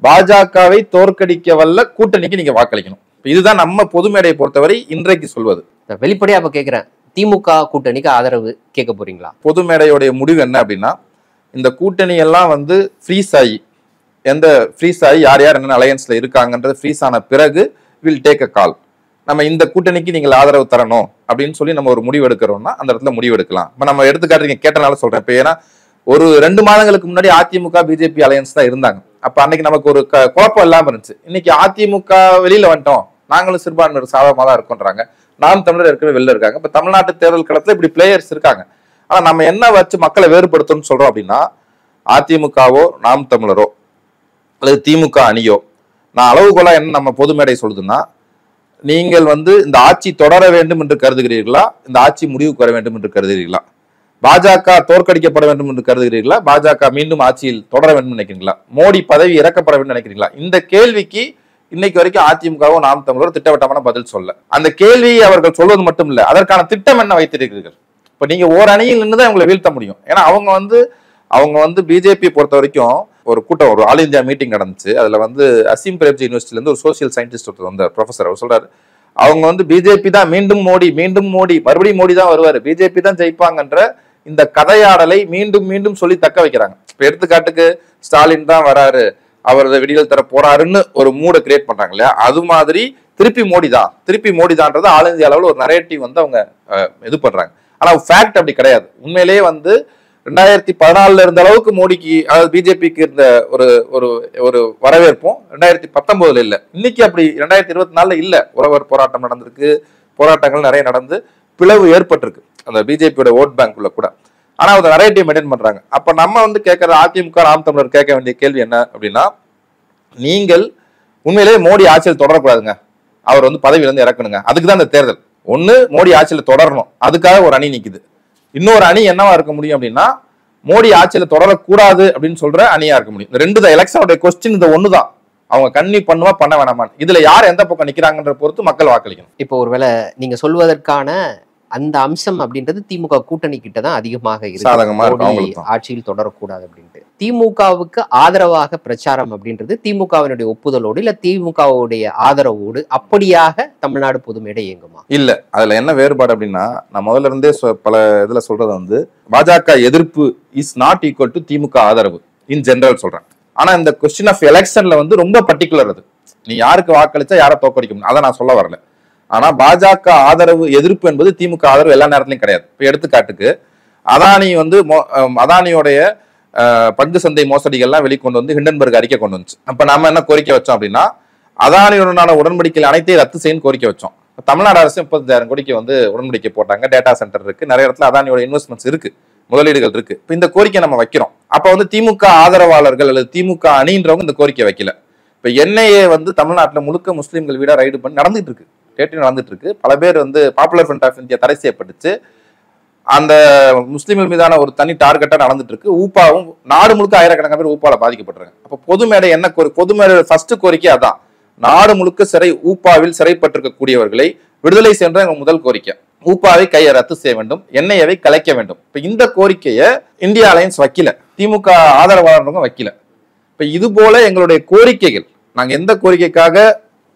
பாஜகவை தோற்கடிக்க வல்ல கூட்டணிக்கு நீங்க வாக்களிக்கணும் இப்ப இதுதான் நம்ம பொது மேடையை பொறுத்தவரை இன்றைக்கு சொல்வது நான் வெளிப்படையா அப்ப கேக்குறேன் திமுக கூட்டணிக்கு ஆதரவு கேட்க போறீங்களா பொது மேடையோடைய முடிவு என்ன அப்படின்னா இந்த கூட்டணி எல்லாம் வந்து ஃப்ரீஸ் ஆகி எந்த ஃப்ரீஸ் ஆகி யார் யார் என்னென்ன அலையன்ஸ்ல இருக்காங்கன்றது ஃப்ரீஸ் ஆன பிறகு வில் டேக் அ கால் நம்ம இந்த கூட்டணிக்கு நீங்கள் ஆதரவு தரணும் அப்படின்னு சொல்லி நம்ம ஒரு முடிவு எடுக்கிறோம்னா அந்த இடத்துல முடிவு எடுக்கலாம் இப்போ நம்ம எடுத்துக்காட்டு கேட்டனால சொல்றேன் இப்போ ஏன்னா ஒரு ரெண்டு மாதங்களுக்கு முன்னாடி அதிமுக பிஜேபி அலையன்ஸ் தான் இருந்தாங்க அப்ப அன்னைக்கு நமக்கு ஒரு க- குழப்பம் இல்லாம இருந்துச்சு இன்னைக்கு அதிமுக வெளியில வந்துட்டோம் நாங்களும் சிறுபான்மையினர் சாதகமாக தான் இருக்கோன்றாங்க நாம் தமிழர் ஏற்கனவே வெளில இருக்காங்க இப்ப தமிழ்நாட்டு தேர்தல் களத்துல இப்படி பிளேயர்ஸ் இருக்காங்க ஆனா நம்ம என்ன வச்சு மக்களை வேறுபடுத்தணும்னு சொல்றோம் அப்படின்னா அதிமுகவோ நாம் தமிழரோ அல்லது திமுக அணியோ நான் அளவுகோலா என்ன நம்ம பொது மேடை சொல்லுதுன்னா நீங்கள் வந்து இந்த ஆட்சி தொடர வேண்டும் என்று கருதுகிறீர்களா இந்த ஆட்சி முடிவுக்கு வர வேண்டும் என்று கருதுகிறீர்களா பாஜக தோற்கடிக்கப்பட வேண்டும் என்று கருதுகிறீர்களா பாஜக மீண்டும் ஆட்சியில் தொடர வேண்டும் நினைக்கிறீங்களா மோடி பதவி இறக்கப்பட வேண்டும் நினைக்கிறீங்களா இந்த கேள்விக்கு இன்னைக்கு வரைக்கும் அதிமுகவோ நாம் தமிழரோ திட்டவட்டமான பதில் சொல்ல அந்த கேள்வியை அவர்கள் சொல்வது மட்டும் இல்ல அதற்கான திட்டம் என்ன வைத்திருக்கிறீர்கள் இப்ப நீங்க ஓர் அணியில் நின்று தான் உங்களை வீழ்த்த முடியும் ஏன்னா அவங்க வந்து அவங்க வந்து பிஜேபி பொறுத்த வரைக்கும் ஒரு கூட்டம் ஒரு ஆல் இந்தியா மீட்டிங் நடந்துச்சு அதுல வந்து அசீம் பிரேப்ஜி யூனிவர்சிட்டில இருந்து ஒரு சோசியல் சயின்டிஸ்ட் ஒருத்தர் வந்தார் ப்ரொஃபசர் அவர் சொல்றாரு அவங்க வந்து பிஜேபி தான் மீண்டும் மோடி மீண்டும் மோடி மறுபடியும் மோடி தான் வருவாரு பிஜேபி தான் ஜெயிப்பாங்கன்ற இந்த கதையாடலை மீண்டும் மீண்டும் சொல்லி தக்க வைக்கிறாங்க இப்ப எடுத்துக்காட்டுக்கு ஸ்டாலின் தான் வராரு அவர் அதை விடியல் தர போறாருன்னு ஒரு மூடை கிரியேட் பண்றாங்க இல்லையா அது மாதிரி திருப்பி மோடி தான் திருப்பி மோடி தான்ன்றது ஆல் இந்தியா அளவில் ஒரு நரேட்டிவ் வந்து அவங்க அஹ், இது பண்றாங்க ஆனா ஃபேக்ட் அப்படி கிடையாது உண்மையிலேயே வந்து ரெண்டாயிரத்தி பதினாலுல இருந்த அளவுக்கு மோடிக்கு அதாவது பிஜேபிக்கு இருந்த ஒரு ஒரு ஒரு வரவேற்பும் ரெண்டாயிரத்தி பத்தொன்பதுல இல்ல இன்னைக்கு அப்படி ரெண்டாயிரத்தி இருபத்தி நாலுல இல்ல உழவர் போராட்டம் நடந்திருக்கு போராட்டங்கள் நிறைய நடந்து பிளவு ஏற்பட்டிருக்கு அந்த பிஜேபியோட ஓட் பேங்க்குள்ள கூட ஆனா அதை நரேட்டிவ் மெயின்டைன் பண்றாங்க அப்ப நம்ம வந்து கேட்கற அதிமுக ராம் தமிழர் கேட்க வேண்டிய கேள்வி என்ன அப்படின்னா நீங்கள் உண்மையிலேயே மோடி ஆட்சியில் தொடரக்கூடாதுங்க அவர் வந்து பதவியில இருந்து இறக்கணுங்க அதுக்கு தான் இந்த தேர்தல் ஒண்ணு மோடி ஆட்சியில தொடரணும் அதுக்காக ஒரு அணி நிக்குது இன்னொரு அணி என்னவா இருக்க முடியும் அப்படின்னா மோடி ஆட்சியில தொடரக்கூடாது அப்படின்னு சொல்ற அணியா இருக்க முடியும் இந்த ரெண்டு தான் எலெக்ஷனுடைய கொஸ்டின் இந்த ஒண்ணுதான் அவங்க கண்ணி பண்ணுவா பண்ண வேணாமான்னு இதுல யார் எந்த பக்கம் நிக்கிறாங்கன்ற பொறுத்து மக்கள் வாக்களிக்கணும் இப்போ ஒருவேளை நீங்க சொல்வதற்கான அந்த அம்சம் அப்படின்றது திமுக கூட்டணி கிட்ட தான் அதிகமாக இருக்கு சாதகமா இருக்கும் மோடி அவங்களுக்கு தான். ஆட்சியில் தொடரக்கூடாது அப்படின்ட்டு திமுகவுக்கு ஆதரவாக பிரச்சாரம் அப்படின்றது திமுகவினுடைய ஒப்புதலோடு இல்ல திமுகவுடைய ஆதரவோடு அப்படியாக தமிழ்நாடு பொது மேடை இயங்குமா இல்ல அதுல என்ன வேறுபாடு அப்படின்னா நான் முதல்ல இருந்தே சொ- பல இதுல சொல்றது வந்து பாஜக எதிர்ப்பு இஸ் நாட் ஈக்குவல் டு திமுக ஆதரவு இன் ஜெனரல் சொல்றேன் ஆனா இந்த கொஸ்டின் ஆஃப் எலெக்ஷன்ல வந்து ரொம்ப பர்டிகுலர் அது நீ யாருக்கு வாக்களிச்சா யாரை தோக்கடிக்க முடியும் அதை நான் சொல்ல வரல ஆனா பாஜக ஆதரவு எதிர்ப்பு என்பது திமுக ஆதரவு எல்லா நேரத்திலையும் கிடையாது இப்ப எடுத்துக்காட்டுக்கு அதானி வந்து மோ- அஹ் அதானியோடைய அஹ், பங்கு சந்தை மோசடிகள்லாம் வெளிக்கொண்டு வந்து ஹிண்டன்பர்க் அறிக்கை கொண்டு வந்துச்சு அப்ப நம்ம என்ன கோரிக்கை வச்சோம் அப்படின்னா அதானியுடனான உடன்படிக்கைகள் அனைத்தையும் ரத்து செய்யணும் கோரிக்கை வச்சோம் தமிழ்நாடு அரசு முப்பத்தாயிரம் கோடிக்கு வந்து உடன்படிக்கை போட்டாங்க டேட்டா சென்டர் இருக்கு நிறைய இடத்துல அதானியோட இன்வெஸ்ட்மெண்ட்ஸ் இருக்கு முதலீடுகள் இருக்கு இப்ப இந்த கோரிக்கை நம்ம வைக்கிறோம் அப்ப வந்து திமுக ஆதரவாளர்கள் அல்லது திமுக அணின்றவங்க இந்த கோரிக்கை வைக்கல இப்ப என்ஐஏ வந்து தமிழ்நாட்டுல முழுக்க முஸ்லீம்கள் வீடா ரைடு பண்ணி நடந்துட்டு இருக்கு கேட்டு நடந்துட்டு இருக்கு பல பேர் வந்து பாப்புலர் ஃப்ரண்ட் ஆஃப் இந்தியா தடை செய்யப்பட்டுச்சு அந்த முஸ்லீம்கள் மீதான ஒரு தனி டார்கெட்டா நடந்துட்டு இருக்கு ஊப்பாவும் நாடு முழுக்க ஆயிரக்கணக்கான பேர் ஊப்பால பாதிக்கப்பட்டிருக்காங்க அப்ப பொது மேடை என்ன கோரி பொது மேடை ஃபர்ஸ்ட் கோரிக்கை அதான் நாடு முழுக்க சிறை ஊப்பாவில் சிறைப்பட்டிருக்கக்கூடியவர்களை விடுதலை சென்ற எங்க முதல் கோரிக்கை ஊப்பாவை கையை ரத்து செய்ய வேண்டும் எண்ணெயவை கலைக்க வேண்டும் இப்ப இந்த கோரிக்கையை இந்தியா அலையன்ஸ் வைக்கல திமுக ஆதரவாளர்களும் வைக்கல இப்ப இது போல எங்களுடைய கோரிக்கைகள் நாங்க எந்த கோரிக்கைக்காக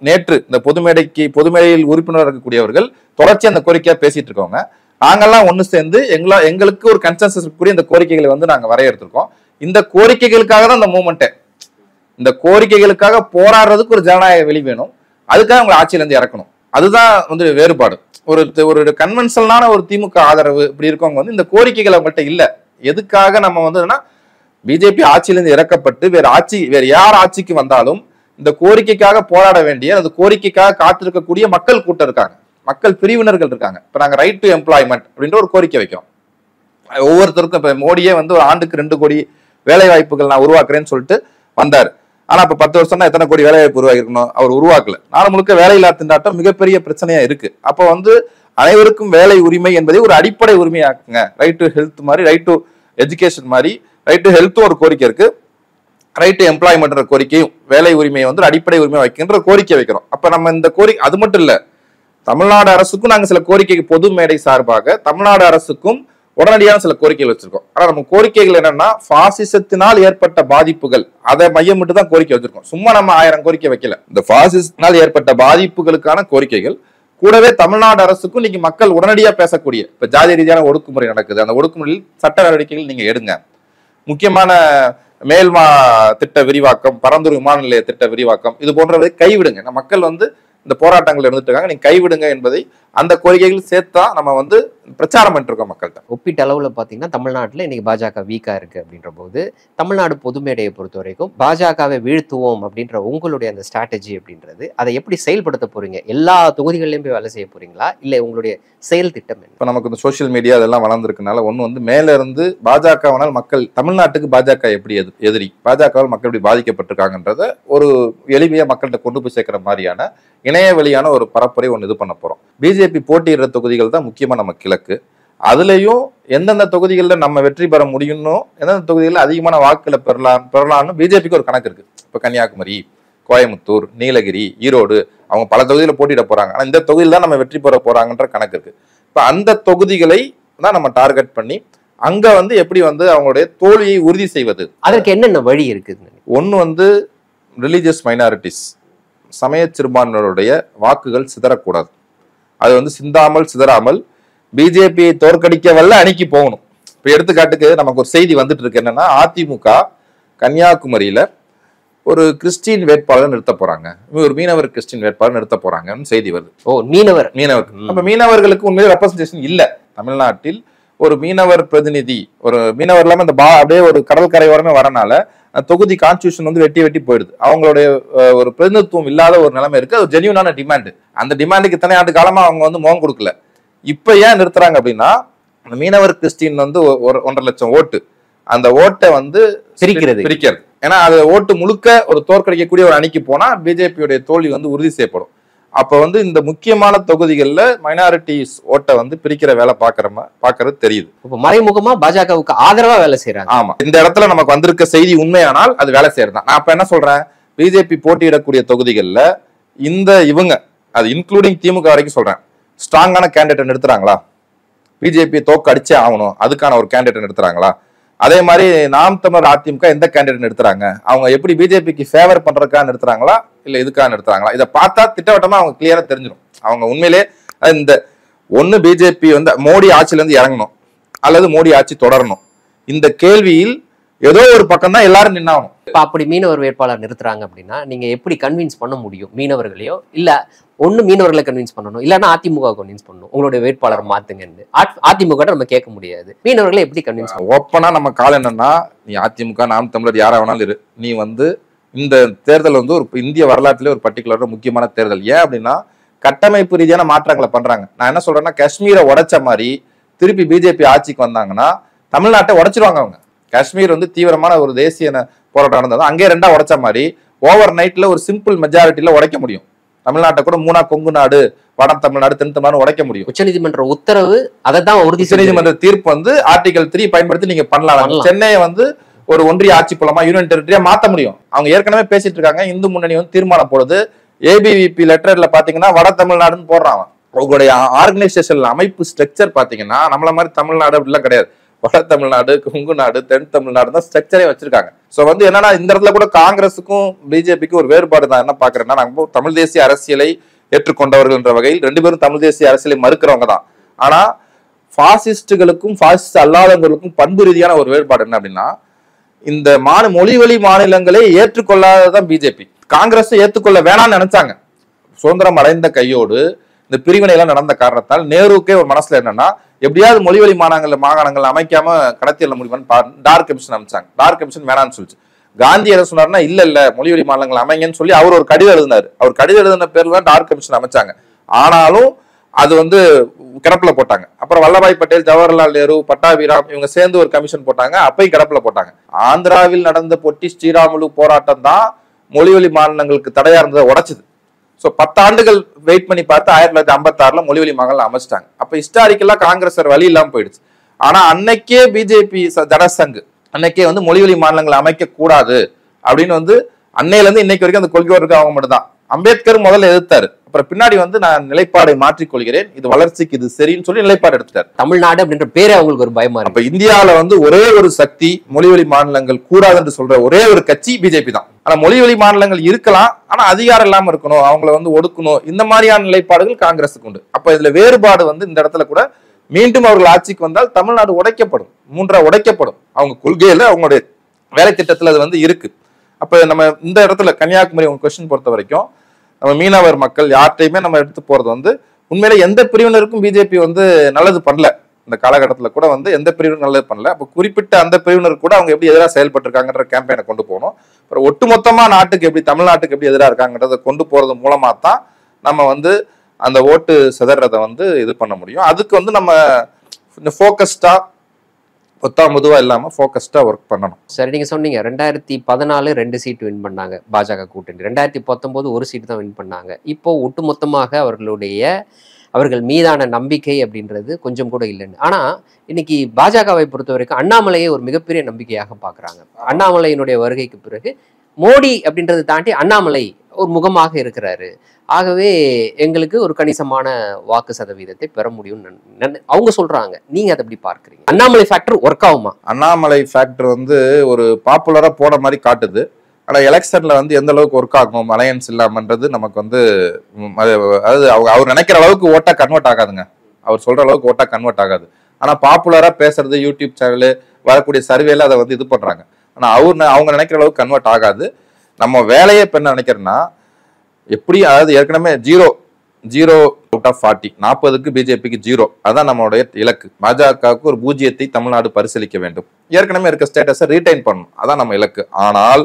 நேற்று இந்த பொது மேடைக்கு பொது மேடையில் உறுப்பினர் இருக்கக்கூடியவர்கள் தொடர்ச்சி அந்த கோரிக்கையா பேசிட்டு இருக்கவங்க நாங்கெல்லாம் ஒண்ணு சேர்ந்து எங்களா எங்களுக்கு ஒரு கன்சென்சஸ் இருக்கக்கூடிய இந்த கோரிக்கைகளை வந்து நாங்க வரையறுத்திருக்கோம் இந்த கோரிக்கைகளுக்காக தான் இந்த மூமெண்ட்டே இந்த கோரிக்கைகளுக்காக போராடுறதுக்கு ஒரு ஜனநாயக வெளி வேணும் அதுக்காக உங்களை ஆட்சியில இருந்து இறக்கணும் அதுதான் வந்து வேறுபாடு ஒரு ஒரு கன்வென்ஷனலான ஒரு திமுக ஆதரவு இப்படி இருக்கவங்க வந்து இந்த கோரிக்கைகள் அவங்கள்ட்ட இல்ல எதுக்காக நம்ம வந்து பிஜேபி ஆட்சியிலிருந்து இறக்கப்பட்டு வேற ஆட்சி வேற யார் ஆட்சிக்கு வந்தாலும் இந்த கோரிக்கைக்காக போராட வேண்டிய அந்த கோரிக்கைக்காக காத்திருக்கக்கூடிய மக்கள் கூட்டம் இருக்காங்க மக்கள் பிரிவினர்கள் இருக்காங்க இப்ப நாங்க ரைட் டு எம்ப்ளாய்மெண்ட் அப்படின்ற ஒரு கோரிக்கை வைக்கிறோம் ஒவ்வொருத்தருக்கும் இப்ப மோடியே வந்து ஒரு ஆண்டுக்கு ரெண்டு கோடி வேலை வாய்ப்புகள் நான் உருவாக்குறேன்னு சொல்லிட்டு வந்தார் ஆனா இப்ப பத்து வருஷம் தான் எத்தனை கோடி வேலை வாய்ப்பு உருவாக்கிருக்கணும் அவர் உருவாக்கல நாடு முழுக்க வேலையில்லா திண்டாட்டம் மிகப்பெரிய பிரச்சனையா இருக்கு அப்ப வந்து அனைவருக்கும் வேலை உரிமை என்பதை ஒரு அடிப்படை உரிமையாக்குங்க ரைட் டு ஹெல்த் மாதிரி ரைட் டு எஜுகேஷன் மாதிரி ரைட் டு ஹெல்த்தும் ஒரு கோரிக்கை இருக்கு ரைட் டு எம்ப்ளாய்மெண்ட் கோரிக்கையும் வேலை உரிமையை வந்து ஒரு அடிப்படை உரிமை வைக்கின்ற கோரிக்கை வைக்கிறோம் அப்ப நம்ம இந்த கோரிக்கை அது மட்டும் இல்ல தமிழ்நாடு அரசுக்கும் நாங்க சில கோரிக்கை பொது மேடை சார்பாக தமிழ்நாடு அரசுக்கும் உடனடியான சில கோரிக்கைகள் வச்சிருக்கோம் ஆனா நம்ம கோரிக்கைகள் என்னன்னா பாசிசத்தினால் ஏற்பட்ட பாதிப்புகள் அதை மையமிட்டு தான் கோரிக்கை வச்சிருக்கோம் சும்மா நம்ம ஆயிரம் கோரிக்கை வைக்கல இந்த பாசிசத்தினால் ஏற்பட்ட பாதிப்புகளுக்கான கோரிக்கைகள் கூடவே தமிழ்நாடு அரசுக்கும் இன்னைக்கு மக்கள் உடனடியா பேசக்கூடிய இப்ப ஜாதி ரீதியான ஒடுக்குமுறை நடக்குது அந்த ஒடுக்குமுறையில் சட்ட நடவடிக்கைகள் நீங்க எடுங்க முக்கியமான மேல்மா திட்ட விரிவாக்கம் பரந்தூர் விமான நிலைய திட்ட விரிவாக்கம் இது போன்றவை கைவிடுங்க நம்ம மக்கள் வந்து இந்த போராட்டங்கள் இருந்துட்டு இருக்காங்க நீங்க கைவிடுங்க என்பதை அந்த கோரிக்கைகள் சேர்த்தா நம்ம வந்து பிரச்சாரம் பண்ணிட்டு இருக்கோம் மக்கள்கிட்ட ஒப்பீட்டு அளவில் பார்த்தீங்கன்னா தமிழ்நாட்டில் இன்னைக்கு பாஜக வீக்காக இருக்கு அப்படின்ற போது தமிழ்நாடு பொது மேடையை பொறுத்த வரைக்கும் பாஜகவை வீழ்த்துவோம் அப்படின்ற உங்களுடைய அந்த ஸ்ட்ராட்டஜி அப்படின்றது அதை எப்படி செயல்படுத்த போறீங்க எல்லா தொகுதிகள்லையும் போய் வேலை செய்ய போறீங்களா இல்லை உங்களுடைய செயல் திட்டம் என்ன இப்போ நமக்கு இந்த சோஷியல் மீடியா அதெல்லாம் வளர்ந்துருக்கனால ஒன்று வந்து மேல இருந்து பாஜகவனால் மக்கள் தமிழ்நாட்டுக்கு பாஜக எப்படி எது எதிரி பாஜகவால் மக்கள் எப்படி பாதிக்கப்பட்டிருக்காங்கன்றத ஒரு எளிமையா மக்கள்கிட்ட கொண்டு போய் சேர்க்கிற மாதிரியான இணைய வழியான ஒரு பரப்புரை ஒன்று இது பண்ண போறோம் பிஜேபி போட்டியிடுற தொகுதிகள் தான் முக்கியமா நம்ம கிழக்கு அதுலயும் எந்தெந்த தொகுதிகளில் நம்ம வெற்றி பெற முடியும்னோ எந்தெந்த தொகுதிகளில் அதிகமான வாக்குகளை பெறலாம் பெறலாம்னு பிஜேபிக்கு ஒரு கணக்கு இருக்கு இப்போ கன்னியாகுமரி கோயம்புத்தூர் நீலகிரி ஈரோடு அவங்க பல தொகுதியில் போட்டியிட போறாங்க ஆனா இந்த தொகுதியில் தான் நம்ம வெற்றி பெற போறாங்கன்ற கணக்கு இருக்கு இப்ப அந்த தொகுதிகளை தான் நம்ம டார்கெட் பண்ணி அங்க வந்து எப்படி வந்து அவங்களுடைய தோல்வியை உறுதி செய்வது அதற்கு என்னென்ன வழி இருக்குதுன்னு ஒன்று வந்து ரிலீஜியஸ் மைனாரிட்டிஸ் சமய சிறுபான்மையினருடைய வாக்குகள் சிதறக்கூடாது அது வந்து சிந்தாமல் சிதறாமல் பிஜேபியை தோற்கடிக்க வல்ல அணிக்கு போகணும் இப்போ எடுத்துக்காட்டுக்கு நமக்கு ஒரு செய்தி வந்துட்டு இருக்கு என்னன்னா அதிமுக கன்னியாகுமரியில ஒரு கிறிஸ்டின் வேட்பாளர் நிறுத்த போறாங்க ஒரு மீனவர் கிறிஸ்டின் வேட்பாளர் நிறுத்த போறாங்கன்னு செய்தி வருது ஓ மீனவர் மீனவர் ம். அப்ப மீனவர்களுக்கு உண்மையிலே ரெப்ரசன்டேஷன் இல்ல தமிழ்நாட்டில் ஒரு மீனவர் பிரதிநிதி ஒரு மீனவர் இல்லாம இந்த பா அப்படியே ஒரு கடல் கரையோரமே வரனால அந்த தொகுதி கான்ஸ்டியூஷன் வந்து வெட்டி வெட்டி போயிடுது அவங்களுடைய அஹ், ஒரு பிரதிநிதித்துவம் இல்லாத ஒரு நிலைமை இருக்கு அது ஜென்யூனான டிமாண்ட் அந்த டிமாண்டுக்கு இத்தனை ஆண்டு காலமா அவங்க வந்து முகம் கொடுக்கல இப்ப ஏன் நிறுத்துறாங்க அப்படின்னா அந்த மீனவர் கிறிஸ்டின் வந்து ஒ- ஒரு ஒன்றரை லட்சம் ஓட்டு அந்த ஓட்டை வந்து பிரிக்கிறது. பிரிக்கிறது ஏன்னா அது ஓட்டு முழுக்க ஒரு தோற்கடிக்கக்கூடிய ஒரு அணிக்கு போனா பிஜேபியுடைய தோல்வி வந்து உறுதி செய்யப்படும் அப்ப வந்து இந்த முக்கியமான தொகுதிகளில் மைனாரிட்டிஸ் ஓட்டை வந்து பிரிக்கிற வேலை பாக்குற பாக்குறது தெரியுது இப்போ மறைமுகமா பாஜகவுக்கு ஆதரவா வேலை செய்றாங்க ஆமா இந்த இடத்துல நமக்கு வந்திருக்க செய்தி உண்மையானால் அது வேலை செய்யறது தான் நான் அப்ப என்ன சொல்றேன் பிஜேபி போட்டியிடக்கூடிய தொகுதிகளில் இந்த இவங்க அது இன்க்ளூடிங் திமுக வரைக்கும் சொல்றேன் ஸ்ட்ராங்கான கேண்டிடேட் நிறுத்துறாங்களா பிஜேபி தோக்க அடிச்சே ஆகணும் அதுக்கான ஒரு கேண்டிடேட் நிறுத்துறாங்களா அதே மாதிரி நாம் தமிழர் அதிமுக எந்த கேண்டிடேட் நிறுத்துறாங்க அவங்க எப்படி பிஜேபிக்கு ஃபேவர் பண்றதுக்காக நிறுத்துறாங்களா இல்ல இதுக்காக நிறுத்துறாங்களா இதை பார்த்தா திட்டவட்டமா அவங்க கிளியரா தெரிஞ்சிடும் அவங்க உண்மையிலே அஹ், இந்த ஒண்ணு பிஜேபி வந்து மோடி ஆட்சியில இருந்து இறங்கணும் அல்லது மோடி ஆட்சி தொடரணும் இந்த கேள்வியில் ஏதோ ஒரு பக்கம் தான் எல்லாரும் நின்னாகணும் இப்ப அப்படி மீனவர் வேட்பாளர் நிறுத்துறாங்க அப்படின்னா நீங்க எப்படி கன்வின்ஸ் பண்ண முடியும் மீனவர்களையோ இல்ல ஒண்ணு மீனவர்களை கன்வின்ஸ் பண்ணணும் இல்லன்னா அதிமுக கன்வின்ஸ் பண்ணணும் உங்களுடைய வேட்பாளர் மாத்துங்கன்னு அ- அதிமுக ட்ட நம்ம கேட்க முடியாது மீனவர்களை எப்படி கன்வின்ஸ் ஓப்பனா நம்ம கால் என்னன்னா நீ அதிமுக நாம் தமிழர் யாரா வேணாலும் இரு நீ வந்து இந்த தேர்தல் வந்து ஒரு இந்திய வரலாற்றிலே ஒரு பர்டிகுலர் முக்கியமான தேர்தல் ஏன் அப்படின்னா கட்டமைப்பு ரீதியான மாற்றங்களை பண்றாங்க நான் என்ன சொல்றேன்னா காஷ்மீரை உடைச்ச மாதிரி திருப்பி பிஜேபி ஆட்சிக்கு வந்தாங்கன்னா தமிழ்நாட்டை உடைச்சிருவாங்க அவங்க காஷ்மீர் வந்து தீவிரமான ஒரு தேசிய ந- போராட்டம் நடந்தது அங்கே ரெண்டா உடைச்ச மாதிரி ஓவர் நைட்ல ஒரு சிம்பிள் மெஜாரிட்டியில உடைக்க முடியும் தமிழ்நாட்டை கூட மூணா கொங்கு நாடு வட தமிழ்நாடு தென் தமிழ்நாடு உடைக்க முடியும் உச்சநீதிமன்ற உத்தரவு அதை தான் உறுதி செஞ்சு உச்சநீதிமன்ற தீர்ப்பு வந்து ஆர்டிகல் த்ரீ பயன்படுத்தி நீங்க பண்ணலாம் பண்ணலாம். சென்னையை வந்து ஒரு ஒன்றிய ஆட்சி புலமா யூனியன் டெரிட்டரியா மாத்த முடியும் அவங்க ஏற்கனவே பேசிட்டு இருக்காங்க இந்து முன்னணி வந்து தீர்மானம் போடுது ஏபிவிபி லெட்டர்ல பாத்தீங்கன்னா வட தமிழ்நாடுன்னு போடுறான் அவன். உங்களுடைய ஆர்கனைசேஷன் அமைப்பு ஸ்ட்ரக்சர் பாத்தீங்கன்னா நம்மள மாதிரி தமிழ்நாடு அப்படிலாம் கிடையாது வட தமிழ்நாடு கொங்கு நாடு தென் தமிழ்நாடு தான் ஸ்ட்ரக்சரே வச்சிருக்காங்க ஸோ வந்து என்னன்னா இந்த இடத்துல கூட காங்கிரஸுக்கும் பிஜேபிக்கும் ஒரு வேறுபாடு நான் என்ன பாக்குறேன்னா நாங்க தமிழ் தேசிய அரசியலை ஏற்றுக்கொண்டவர்கள் என்ற வகையில் ரெண்டு பேரும் தமிழ் தேசிய அரசியலை மறுக்கிறவங்க தான் ஆனா பாசிஸ்டுகளுக்கும் பாசிஸ்ட் அல்லாதவர்களுக்கும் பண்பு ரீதியான ஒரு வேறுபாடு என்ன அப்படின்னா இந்த மாநில மொழிவழி மாநிலங்களை ஏற்றுக்கொள்ளாததான் பிஜேபி காங்கிரஸ் ஏற்றுக்கொள்ள வேணாம்னு நினைச்சாங்க சுதந்திரம் அடைந்த கையோடு இந்த பிரிவினை எல்லாம் நடந்த காரணத்தால் நேருக்கே ஒரு மனசுல என்னன்னா எப்படியாவது மொழிவழி மாநிலங்கள் மாகாணங்கள் அமைக்காம கடத்தியல்ல முடியுமான்னு பா- டார்க் கமிஷன் அமைச்சாங்க டார்க் கமிஷன் வேணாம்னு சொல்லிச்சு காந்தி என்ன சொன்னாருன்னா இல்ல இல்ல மொழிவழி மாநிலங்கள் அமைங்கன்னு சொல்லி அவர் ஒரு கடிதம் எழுதினார் அவர் கடிதம் எழுதின பேர்ல தான் டார்க் கமிஷன் அமைச்சாங்க ஆனாலும் அது வந்து கிடப்புல போட்டாங்க அப்புறம் வல்லபாய் பட்டேல் ஜவஹர்லால் நேரு பட்டாபிராம் இவங்க சேர்ந்து ஒரு கமிஷன் போட்டாங்க அப்பயும் கிடப்புல போட்டாங்க ஆந்திராவில் நடந்த பொட்டி ஸ்ரீராமுலு போராட்டம் தான் மொழிவழி மாநிலங்களுக்கு தடையா இருந்ததை உடைச்சது ஸோ பத்தாண்டுகள் வெயிட் பண்ணி பார்த்து ஆயிரத்தி தொள்ளாயிரத்தி ஐம்பத்தாறுல மொழிவழி மகள் அமைச்சிட்டாங்க அப்ப ஹிஸ்டாரிக்கலா காங்கிரஸ் வேற வழி இல்லாம போயிடுச்சு ஆனா அன்னைக்கே பிஜேபி ஜனசங் அன்னைக்கே வந்து மொழிவழி மாநிலங்களை அமைக்க கூடாது அப்படின்னு வந்து அன்னையில இருந்து இன்னைக்கு வரைக்கும் அந்த கொள்கை இருக்கு அவங்க மட்டும் தான் அம்பேத்கர் முதல்ல எதிர்த்தாரு அப்புறம் பின்னாடி வந்து நான் நிலைப்பாடை மாற்றிக் கொள்கிறேன் இது வளர்ச்சிக்கு இது சரின்னு சொல்லி நிலைப்பாடு எடுத்துட்டாரு தமிழ்நாடு அப்படின்ற பேரே அவங்களுக்கு ஒரு பயமா இருக்கு அப்ப இந்தியாவுல வந்து ஒரே ஒரு சக்தி மொழிவழி மாநிலங்கள் கூடாது என்று சொல்ற ஒரே ஒரு கட்சி பிஜேபி தான் ஆனா மொழிவழி மாநிலங்கள் இருக்கலாம் ஆனா அதிகாரம் இல்லாம இருக்கணும் அவங்கள வந்து ஒடுக்கணும் இந்த மாதிரியான நிலைப்பாடுகள் காங்கிரஸுக்கு உண்டு அப்ப இதுல வேறுபாடு வந்து இந்த இடத்துல கூட மீண்டும் அவர்கள் ஆட்சிக்கு வந்தால் தமிழ்நாடு உடைக்கப்படும் மூன்றா உடைக்கப்படும் அவங்க கொள்கையில அவங்களுடைய வேலை திட்டத்துல அது வந்து இருக்கு அப்ப நம்ம இந்த இடத்துல கன்னியாகுமரி உங்க கொஸ்டின் பொறுத்த வரைக்கும் நம்ம மீனவர் மக்கள் யார்கிட்டயுமே நம்ம எடுத்து போறது வந்து உண்மையில எந்த பிரிவினருக்கும் பிஜேபி வந்து நல்லது பண்ணல இந்த காலகட்டத்துல கூட வந்து எந்த பிரிவினரும் நல்லது பண்ணல அப்ப குறிப்பிட்ட அந்த பிரிவினர் கூட அவங்க எப்படி எதிராக செயல்பட்டிருக்காங்கன்ற கேம்பெயினை கொண்டு போகணும் அப்புறம் ஒட்டுமொத்தமா நாட்டுக்கு எப்படி தமிழ்நாட்டுக்கு எப்படி எதிராக இருக்காங்கன்றத கொண்டு போறது மூலமா தான் நம்ம வந்து அந்த ஓட்டு சிதறதை வந்து இது பண்ண முடியும் அதுக்கு வந்து நம்ம இந்த ஃபோக்கஸ்டா பொத்தாம் பொதுவா இல்லாம ஃபோக்கஸ்டா ஒர்க் பண்ணணும் சரி நீங்க சொன்னீங்க ரெண்டாயிரத்தி பதினாலு ரெண்டு சீட் வின் பண்ணாங்க பாஜக கூட்டணி ரெண்டாயிரத்தி பத்தொன்பது ஒரு சீட் தான் வின் பண்ணாங்க இப்போ ஒட்டுமொத்தமாக அவர்களுடைய அவர்கள் மீதான நம்பிக்கை அப்படின்றது கொஞ்சம் கூட இல்லைன்னு ஆனா இன்னைக்கு பாஜகவை பொறுத்த வரைக்கும் அண்ணாமலையை ஒரு மிகப்பெரிய நம்பிக்கையாக பார்க்கறாங்க அண்ணாமலையினுடைய வருகைக்கு பிறகு மோடி அப்படின்றத தாண்டி அண்ணாமலை ஒரு முகமாக இருக்கிறாரு ஆகவே எங்களுக்கு ஒரு கணிசமான வாக்கு சதவீதத்தை பெற முடியும்னு அவங்க சொல்றாங்க நீங்க அதை எப்படி பார்க்கறீங்க அண்ணாமலை ஃபேக்டர் ஒர்க் ஆகுமா அண்ணாமலை ஃபேக்டர் வந்து ஒரு பாப்புலரா போன மாதிரி காட்டுது ஆனா எலெக்ஷன்ல வந்து எந்த அளவுக்கு ஒர்க் ஆகும் அலையன்ஸ் இல்லாமன்றது நமக்கு வந்து ம், அது- அதாவது அவங்க அவர் நினைக்கிற அளவுக்கு ஓட்டா கன்வெர்ட் ஆகாதுங்க அவர் சொல்ற அளவுக்கு ஓட்டா கன்வெர்ட் ஆகாது ஆனா பாப்புலரா பேசுறது யூடியூப் சேனல் வரக்கூடிய சர்வேல அதை வந்து இது பண்றாங்க ஆனா அவர் ந- அவங்க நினைக்கிற அளவுக்கு கன்வெர்ட் ஆகாது நம்ம வேலையே இப்ப என்ன நினைக்கிறேன்னா எப்படி அதாவது ஏற்கனவே zero zero out of forty நாற்பதுக்கு பிஜேபிக்கு ஜீரோ அதான் நம்மளுடைய இலக்கு பாஜகவுக்கு ஒரு பூஜ்ஜியத்தை தமிழ்நாடு பரிசீலிக்க வேண்டும் ஏற்கனவே இருக்க ஸ்டேட்டஸை ரீடைன் பண்ணணும் அதான் நம்ம இலக்கு ஆனால்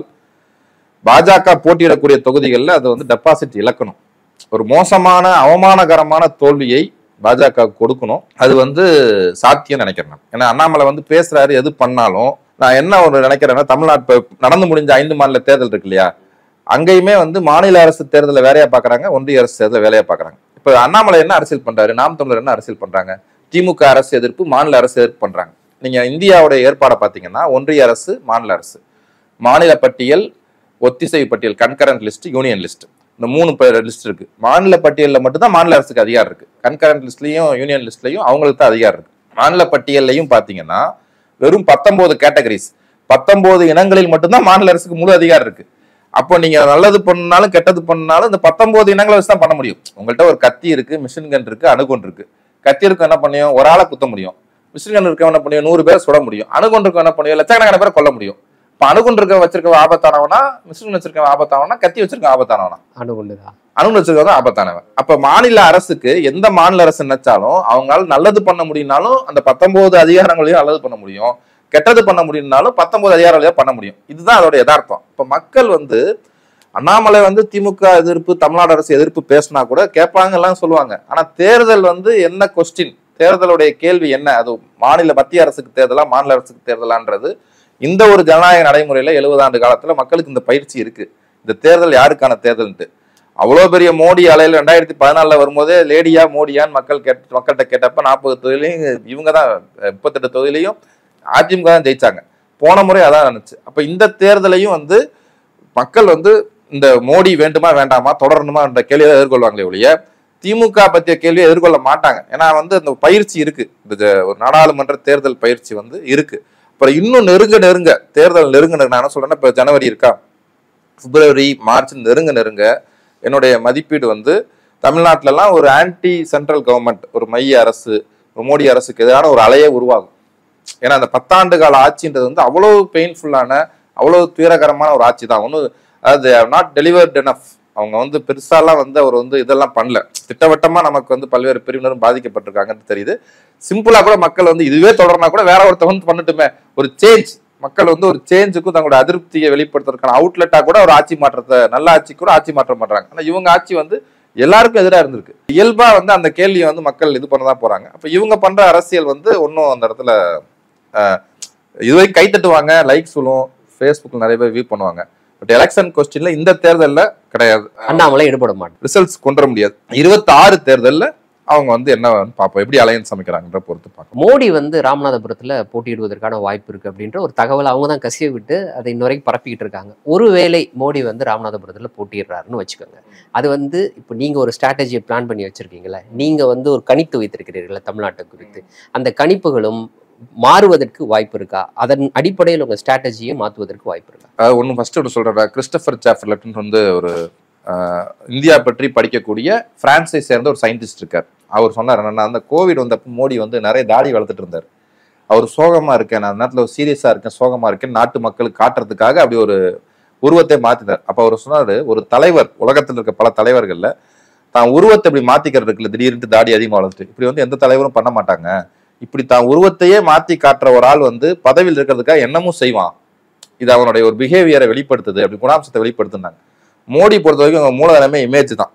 பாஜக போட்டியிடக்கூடிய தொகுதிகளில் அது வந்து டெபாசிட் இழக்கணும் ஒரு மோசமான அவமானகரமான தோல்வியை பாஜக கொடுக்கணும் அது வந்து சாத்தியம் நினைக்கிறேன் நான். ஏன்னா அண்ணாமலை வந்து பேசுறாரு எது பண்ணாலும் நான் என்ன ஒரு நினைக்கிறேன்னா தமிழ்நாட்டு இப்ப நடந்து முடிஞ்ச ஐந்து மாநில தேர்தல் இருக்கு இல்லையா அங்கேயுமே வந்து மாநில அரசு தேர்தலை வேலையா பார்க்கறாங்க ஒன்றிய அரசு தேர்தலை வேலையா பார்க்கறாங்க இப்ப அண்ணாமலை என்ன அரசியல் பண்றாரு நாம் தமிழர் என்ன அரசியல் பண்றாங்க திமுக அரசு எதிர்ப்பு மாநில அரசு எதிர்ப்பு பண்றாங்க நீங்க இந்தியாவுடைய ஏற்பாடை பார்த்தீங்கன்னா ஒன்றிய அரசு மாநில அரசு மாநில பட்டியல் ஒத்திசைவு பட்டியல் கன்கரண்ட் லிஸ்ட் யூனியன் லிஸ்ட் இந்த மூணு லிஸ்ட் இருக்கு மாநில பட்டியலில் மட்டும்தான் மாநில அரசுக்கு அதிகாரம் இருக்கு கன்கரண்ட் லிஸ்ட்லயும் யூனியன் லிஸ்ட்லயும் அவங்களுக்கு தான் அதிகாரம் இருக்கு மாநில பட்டியல்லையும் பாத்தீங்கன்னா வெறும் பத்தொன்பது கேட்டகரிஸ் பத்தொன்பது இனங்களில் மட்டும்தான் மாநில அரசுக்கு முழு அதிகாரம் இருக்கு அப்போ நீங்க நல்லது பண்ணாலும் கெட்டது பண்ணாலும் இந்த பத்தொன்பது இனங்களை வச்சு தான் பண்ண முடியும் உங்கள்கிட்ட ஒரு கத்தி இருக்கு மிஷின் கன் இருக்கு அணுகுண்டு இருக்கு கத்தி இருக்கும் என்ன பண்ணியும் ஒரு ஆளை குத்த முடியும் மிஷின் கன் இருக்க என்ன பண்ணியும் நூறு பேர் சுட முடியும் அணுகுண்டு இருக்க என்ன பண்ணியும் லட்சக்கணக்கான பேரை கொல்ல முடியும் இப்ப அணுகுண்டு இருக்க வச்சிருக்க ஆபத்தானவனா மிஷின் வச்சிருக்க ஆபத்தானவனா கத்தி வச்சிருக்க ஆபத்தானவனா அணுகுண்டுதான் அணுகுண்டு வச்சிருக்கவன் தான் ஆபத்தானவன் அப்ப மாநில அரசுக்கு எந்த மாநில அரசு நினைச்சாலும் அவங்களால நல்லது பண்ண முடியும்னாலும் அந்த பத்தொன்பது அதிகாரங்களையும் நல்லது பண்ண முடியும் கெட்டது பண்ண முடியும்னாலும் பத்தொன்பது அதிகாரங்களையும் பண்ண முடியும் இதுதான் அதோட யதார்த்தம் இப்ப மக்கள் வந்து அண்ணாமலை வந்து திமுக எதிர்ப்பு தமிழ்நாடு அரசு எதிர்ப்பு பேசினா கூட கேட்பாங்க எல்லாம் சொல்லுவாங்க ஆனா தேர்தல் வந்து என்ன கொஸ்டின் தேர்தலுடைய கேள்வி என்ன அது மாநில மத்திய அரசுக்கு தேர்தலா மாநில அரசுக்கு தேர்தலான்றது இந்த ஒரு ஜனநாயக நடைமுறையில எழுபது ஆண்டு காலத்துல மக்களுக்கு இந்த பயிற்சி இருக்கு இந்த தேர்தல் யாருக்கான தேர்தல்ன்ட்டு அவ்வளோ பெரிய மோடி அலையில் ரெண்டாயிரத்தி பதினாலுல வரும்போதே லேடியா மோடியான்னு மக்கள் கேட் மக்கள்கிட்ட கேட்டப்ப நாற்பது தொகுதியிலையும் இவங்க தான் முப்பத்தெட்டு தொகுதியிலையும் அதிமுக தான் ஜெயிச்சாங்க போன முறை அதான் இருந்துச்சு அப்ப இந்த தேர்தலையும் வந்து மக்கள் வந்து இந்த மோடி வேண்டுமா வேண்டாமா தொடரணுமா என்ற கேள்வியை எதிர்கொள்வாங்களே ஒழிய திமுக பற்றிய கேள்வியை எதிர்கொள்ள மாட்டாங்க ஏன்னா வந்து அந்த பயிற்சி இருக்கு இந்த ஜ- ஒரு நாடாளுமன்ற தேர்தல் பயிற்சி வந்து இருக்கு அப்புறம் இன்னும் நெருங்க நெருங்க தேர்தல் நெருங்க நெருங்க நான் என்ன சொல்றேன்னா இப்போ ஜனவரி இருக்கா பிப்ரவரி மார்ச் நெருங்க நெருங்க என்னுடைய மதிப்பீடு வந்து தமிழ்நாட்டிலலாம் ஒரு ஆன்டி சென்ட்ரல் கவர்மெண்ட் ஒரு மைய அரசு ஒரு மோடி அரசுக்கு எதிரான ஒரு அலையே உருவாகும் ஏன்னா அந்த பத்தாண்டு கால ஆட்சின்றது வந்து அவ்வளவு பெயின்ஃபுல்லான அவ்வளவு துயரகரமான ஒரு ஆட்சி தான் ஒன்றும் அதாவது நாட் டெலிவர்ட் enough அவங்க வந்து பெருசாலாம் வந்து அவர் வந்து இதெல்லாம் பண்ணல திட்டவட்டமா நமக்கு வந்து பல்வேறு பிரிவினரும் பாதிக்கப்பட்டிருக்காங்கன்னு தெரியுது சிம்பிளா கூட மக்கள் வந்து இதுவே தொடர்னா கூட வேற ஒருத்தர் வந்து பண்ணட்டுமே ஒரு சேஞ்ச் மக்கள் வந்து ஒரு சேஞ்சுக்கும் தங்களோட அதிருப்தியை வெளிப்படுத்துறதுக்கான அவுட்லெட்டா கூட ஒரு ஆட்சி மாற்றத்தை நல்ல ஆட்சி கூட ஆட்சி மாற்றம் பண்றாங்க ஆனா இவங்க ஆட்சி வந்து எல்லாருக்கும் எதிராக இருந்திருக்கு இயல்பா வந்து அந்த கேள்வியை வந்து மக்கள் இது பண்ணதான் போறாங்க அப்ப இவங்க பண்ற அரசியல் வந்து ஒன்றும் அந்த இடத்துல அஹ், இதுவரை கை தட்டுவாங்க லைக் சொல்லுவோம் ஃபேஸ்புக்கில் நிறைய பேர் வியூ பண்ணுவாங்க பட் எலெக்ஷன் கொஸ்டின்ல இந்த தேர்தல்ல கிடையாது அண்ணாமலை ஈடுபட மாட்டார் ரிசல்ட்ஸ் கொண்டு வர முடியாது இருபத்தி ஆறு தேர்தல்ல அவங்க வந்து என்ன பார்ப்போம் எப்படி அலையன்ஸ் அமைக்கிறாங்கன்ற பொறுத்து பார்க்கணும் மோடி வந்து ராமநாதபுரத்துல போட்டியிடுவதற்கான வாய்ப்பு இருக்கு அப்படின்ற ஒரு தகவல் அவங்க தான் கசிய விட்டு அதை இன்ன வரைக்கும் பரப்பிக்கிட்டு இருக்காங்க ஒருவேளை மோடி வந்து ராமநாதபுரத்துல போட்டியிடுறாருன்னு வச்சுக்கோங்க அது வந்து இப்போ நீங்க ஒரு ஸ்ட்ராட்டஜியை பிளான் பண்ணி வச்சிருக்கீங்களா நீங்க வந்து ஒரு கணித்து வைத்திருக்கிறீர்களா தமிழ்நாட்டை குறித்து அந்த கணிப்புகளும் மாறுவதற்கு வாய்ப்பு இருக்கா அதன் அடிப்படையில் உங்க ஸ்ட்ராட்டஜியை மாற்றுவதற்கு வாய்ப்பு இருக்கா அதாவது ஒன்று ஃபர்ஸ்ட் ஒன்று சொல்கிறேன் கிறிஸ்டபர் சாஃபர்லட்னு வந்து ஒரு ஆஹ், இந்தியா பற்றி படிக்கக்கூடிய பிரான்ஸை சேர்ந்த ஒரு சயின்டிஸ்ட் இருக்கார் அவர் சொன்னார் என்னன்னா அந்த கோவிட் வந்தப்போ மோடி வந்து நிறைய தாடி வளர்த்துட்டு இருந்தார் அவர் சோகமா இருக்கேன் நான் அந்த நேரத்தில் சீரியஸா இருக்கேன் சோகமா இருக்கேன் நாட்டு மக்களுக்கு காட்டுறதுக்காக அப்படி ஒரு உருவத்தை மாத்தினார் அப்ப அவர் சொன்னாரு ஒரு தலைவர் உலகத்தில் இருக்க பல தலைவர்கள்ல தான் உருவத்தை இப்படி மாத்திக்கிறது இருக்குல்ல திடீர்னு தாடி அதிகமாக வளர்த்துட்டு இப்படி வந்து எந்த தலைவரும் பண்ண மாட்டாங்க இப்படி தான் உருவத்தையே மாத்தி காட்டுற ஒரு ஆள் வந்து பதவியில் இருக்கிறதுக்காக என்னமும் செய்வான் இது அவனுடைய ஒரு பிஹேவியரை வெளிப்படுத்துது அப்படி குணாம்சத்தை வெளிப்படுத்துனாங்க மோடி பொறுத்த வரைக்கும் அவங்க மூலதனமே இமேஜ் தான்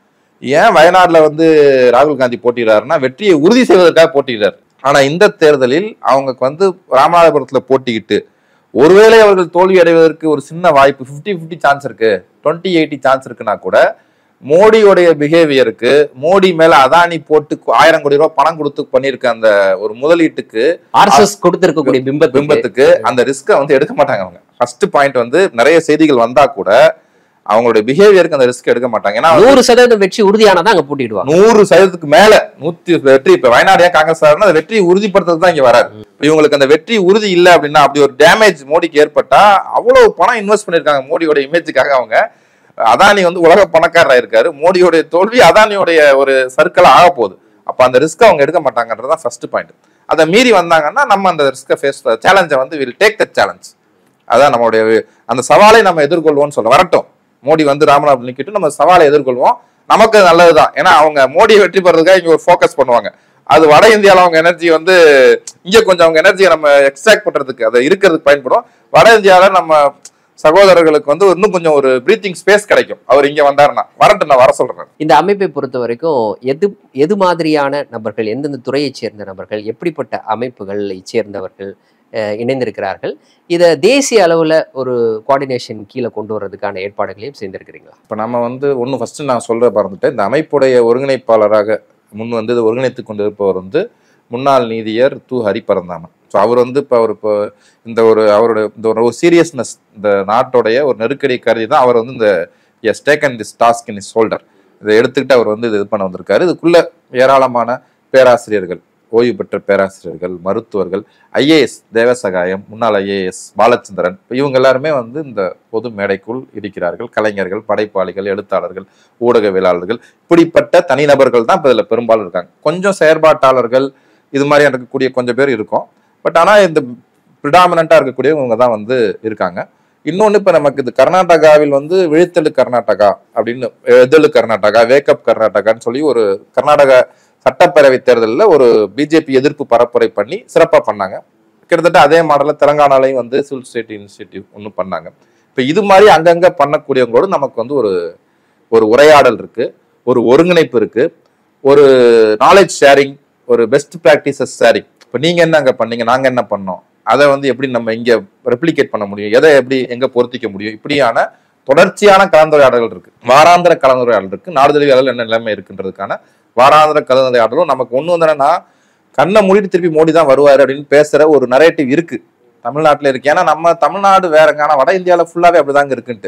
ஏன் வயநாடுல வந்து ராகுல் காந்தி போட்டிடுறாருன்னா வெற்றியை உறுதி செய்வதற்காக போட்டியிடார் ஆனா இந்த தேர்தலில் அவங்களுக்கு வந்து ராமநாதபுரத்துல போட்டிக்கிட்டு ஒருவேளை அவர்கள் தோல்வி அடைவதற்கு ஒரு சின்ன வாய்ப்பு 50 50 சான்ஸ் இருக்கு டுவெண்ட்டி எயிட்டி சான்ஸ் இருக்குன்னா கூட மோடியோடைய பிஹேவியருக்கு மோடி மேல அதானி போட்டு ஆயிரம் கோடி ரூபாய் பணம் கொடுத்து பண்ணியிருக்க அந்த ஒரு முதலீட்டுக்கு ஆர்எஸ்எஸ் கொடுத்திருக்கக்கூடிய பிம்பத்துக்கு பிம்பத்துக்கு அந்த ரிஸ்க்கை வந்து எடுக்க மாட்டாங்க அவங்க ஃபர்ஸ்ட் பாயிண்ட் வந்து நிறைய செய்திகள் வந்தா கூட அவங்களுடைய பிஹேவியருக்கு அந்த ரிஸ்க் எடுக்க மாட்டாங்க ஏன்னா வந்து நூறு சதவீதம் வெற்றி உறுதியானதான் அங்க போட்டிடுவாங்க நூறு சதவீதத்துக்கு மேல நூத்தி வெற்றி இப்ப வயநாடு ஏன் காங்கிரஸ் ஆகுதுன்னா அந்த வெற்றியை உறுதிப்படுத்துறது தான் இங்க வராரு இப்ப இவங்களுக்கு அந்த வெற்றி உறுதி இல்ல அப்படின்னா அப்படி ஒரு டேமேஜ் மோடிக்கு ஏற்பட்டா அவ்வளவு பணம் இன்வெஸ்ட் பண்ணிருக்காங்க மோடியோட இமேஜுக்காக அவங்க அதானி வந்து உலக பணக்காரரா இருக்காரு மோடியோடைய தோல்வி அதானியோடைய ஒரு சர்க்கிள் ஆக போகுது அப்ப அந்த ரிஸ்க் அவங்க எடுக்க மாட்டாங்கன்றதான் ஃபர்ஸ்ட் பாயிண்ட் அதை மீறி வந்தாங்கன்னா நம்ம அந்த ரிஸ்கை ஃபேஸ் சேலஞ்சை வந்து வில் டேக் த சேலஞ்ச் அதான் நம்மளுடைய அந்த சவாலை நம்ம எதிர்கொள்வோம்னு சொல்ல வரட்டும் மோடி வந்து ராமநாதபுரம் நிக்கிட்டு நம்ம சவாலை எதிர்கொள்வோம் நமக்கு அது நல்லதுதான் ஏன்னா அவங்க மோடியை வெற்றி பெறதுக்காக இங்க ஒரு ஃபோக்கஸ் பண்ணுவாங்க அது வட இந்தியால அவங்க எனர்ஜி வந்து இங்க கொஞ்சம் அவங்க எனர்ஜியை நம்ம எக்ஸ்ட்ராக்ட் பண்றதுக்கு அதை இருக்கிறதுக்கு பயன்படும் வட இந்தியால நம்ம சகோதரர்களுக்கு வந்து இன்னும் கொஞ்சம் ஒரு பிரீத்திங் ஸ்பேஸ் கிடைக்கும் அவர் இங்க வந்தாருன்னா வரட்டும் நான் வர சொல்றேன் இந்த அமைப்பை பொறுத்த வரைக்கும் எது எது மாதிரியான நபர்கள் எந்தெந்த துறையைச் சேர்ந்த நபர்கள் எப்படிப்பட்ட அமைப்புகளை சேர்ந்தவர்கள் அஹ், இணைந்திருக்கிறார்கள் இதை தேசிய அளவுல ஒரு கோஆர்டினேஷன் கீழே கொண்டு வர்றதுக்கான ஏற்பாடுகளையும் செய்திருக்கிறீங்களா இப்போ நம்ம வந்து ஒன்று ஃபர்ஸ்ட் நான் சொல்ற பறந்துட்டேன் இந்த அமைப்புடைய ஒருங்கிணைப்பாளராக முன் வந்து இதை ஒருங்கிணைத்து கொண்டு இருப்பவர் வந்து முன்னாள் நீதியர் து ஹரிபரந்தாமன் ஸோ அவர் வந்து இப்போ அவர் இப்போ இந்த ஒரு அவருடைய இந்த ஒரு சீரியஸ்னஸ் இந்த நாட்டோடைய ஒரு நெருக்கடி கருதி தான் அவர் வந்து இந்த has taken this task in his shoulder இதை எடுத்துக்கிட்டு அவர் வந்து இது இது பண்ண வந்திருக்காரு இதுக்குள்ள ஏராளமான பேராசிரியர்கள் ஓய்வு பெற்ற பேராசிரியர்கள் மருத்துவர்கள் ஐஏஎஸ் தேவசகாயம் முன்னாள் ஐஏஎஸ் பாலச்சந்திரன் இப்ப இவங்க எல்லாருமே வந்து இந்த பொது மேடைக்குள் இருக்கிறார்கள் கலைஞர்கள் படைப்பாளிகள் எழுத்தாளர்கள் ஊடகவியலாளர்கள் இப்படிப்பட்ட தனிநபர்கள் தான் இப்போ இதில் பெரும்பாலும் இருக்காங்க கொஞ்சம் செயற்பாட்டாளர்கள் இது மாதிரி இருக்கக்கூடிய கொஞ்சம் பேர் இருக்கும் பட் ஆனால் இந்த ப்ரிடாமினண்ட்டாக இருக்கக்கூடியவங்க தான் வந்து இருக்காங்க இன்னொன்று இப்போ நமக்கு இது கர்நாடகாவில் வந்து விழித்தெழு கர்நாடகா அப்படின்னு எதழு கர்நாடகா வேக்கப் கர்நாடகான்னு சொல்லி ஒரு கர்நாடகா சட்டப்பேரவை தேர்தலில் ஒரு பிஜேபி எதிர்ப்பு பரப்புரை பண்ணி சிறப்பாக பண்ணாங்க கிட்டத்தட்ட அதே மாடலில் தெலங்கானாலையும் வந்து சிவில் ஸ்டேட் இனிஷியேட்டிவ் ஒன்று பண்ணாங்க இப்போ இது மாதிரி அங்கங்கே பண்ணக்கூடியவங்களோட நமக்கு வந்து ஒரு ஒரு உரையாடல் இருக்கு ஒரு ஒருங்கிணைப்பு இருக்கு ஒரு நாலேஜ் ஷேரிங் ஒரு பெஸ்ட் ப்ராக்டிசஸ் ஷேரிங் இப்போ நீங்க என்ன அங்கே பண்ணீங்க நாங்க என்ன பண்ணோம் அதை வந்து எப்படி நம்ம இங்க ரெப்ளிகேட் பண்ண முடியும் எதை எப்படி எங்க பொருத்திக்க முடியும் இப்படியான தொடர்ச்சியான கலந்துரையாடல்கள் இருக்கு வாராந்திர கலந்துரையாடல் இருக்கு நாடு தழுவிய அளவில் என்ன நிலைமை இருக்குன்றதுக்கான வாராந்திர கலந்துரையாடலும் நமக்கு ஒண்ணு வந்து என்னன்னா கண்ணை மூடிட்டு திருப்பி மோடி தான் வருவாரு அப்படின்னு பேசுற ஒரு நரேட்டிவ் இருக்கு தமிழ்நாட்டுல இருக்கு ஏன்னா நம்ம தமிழ்நாடு வேறங்க ஆனா வட இந்தியாவில் ஃபுல்லாவே அப்படிதாங்க இருக்குன்ட்டு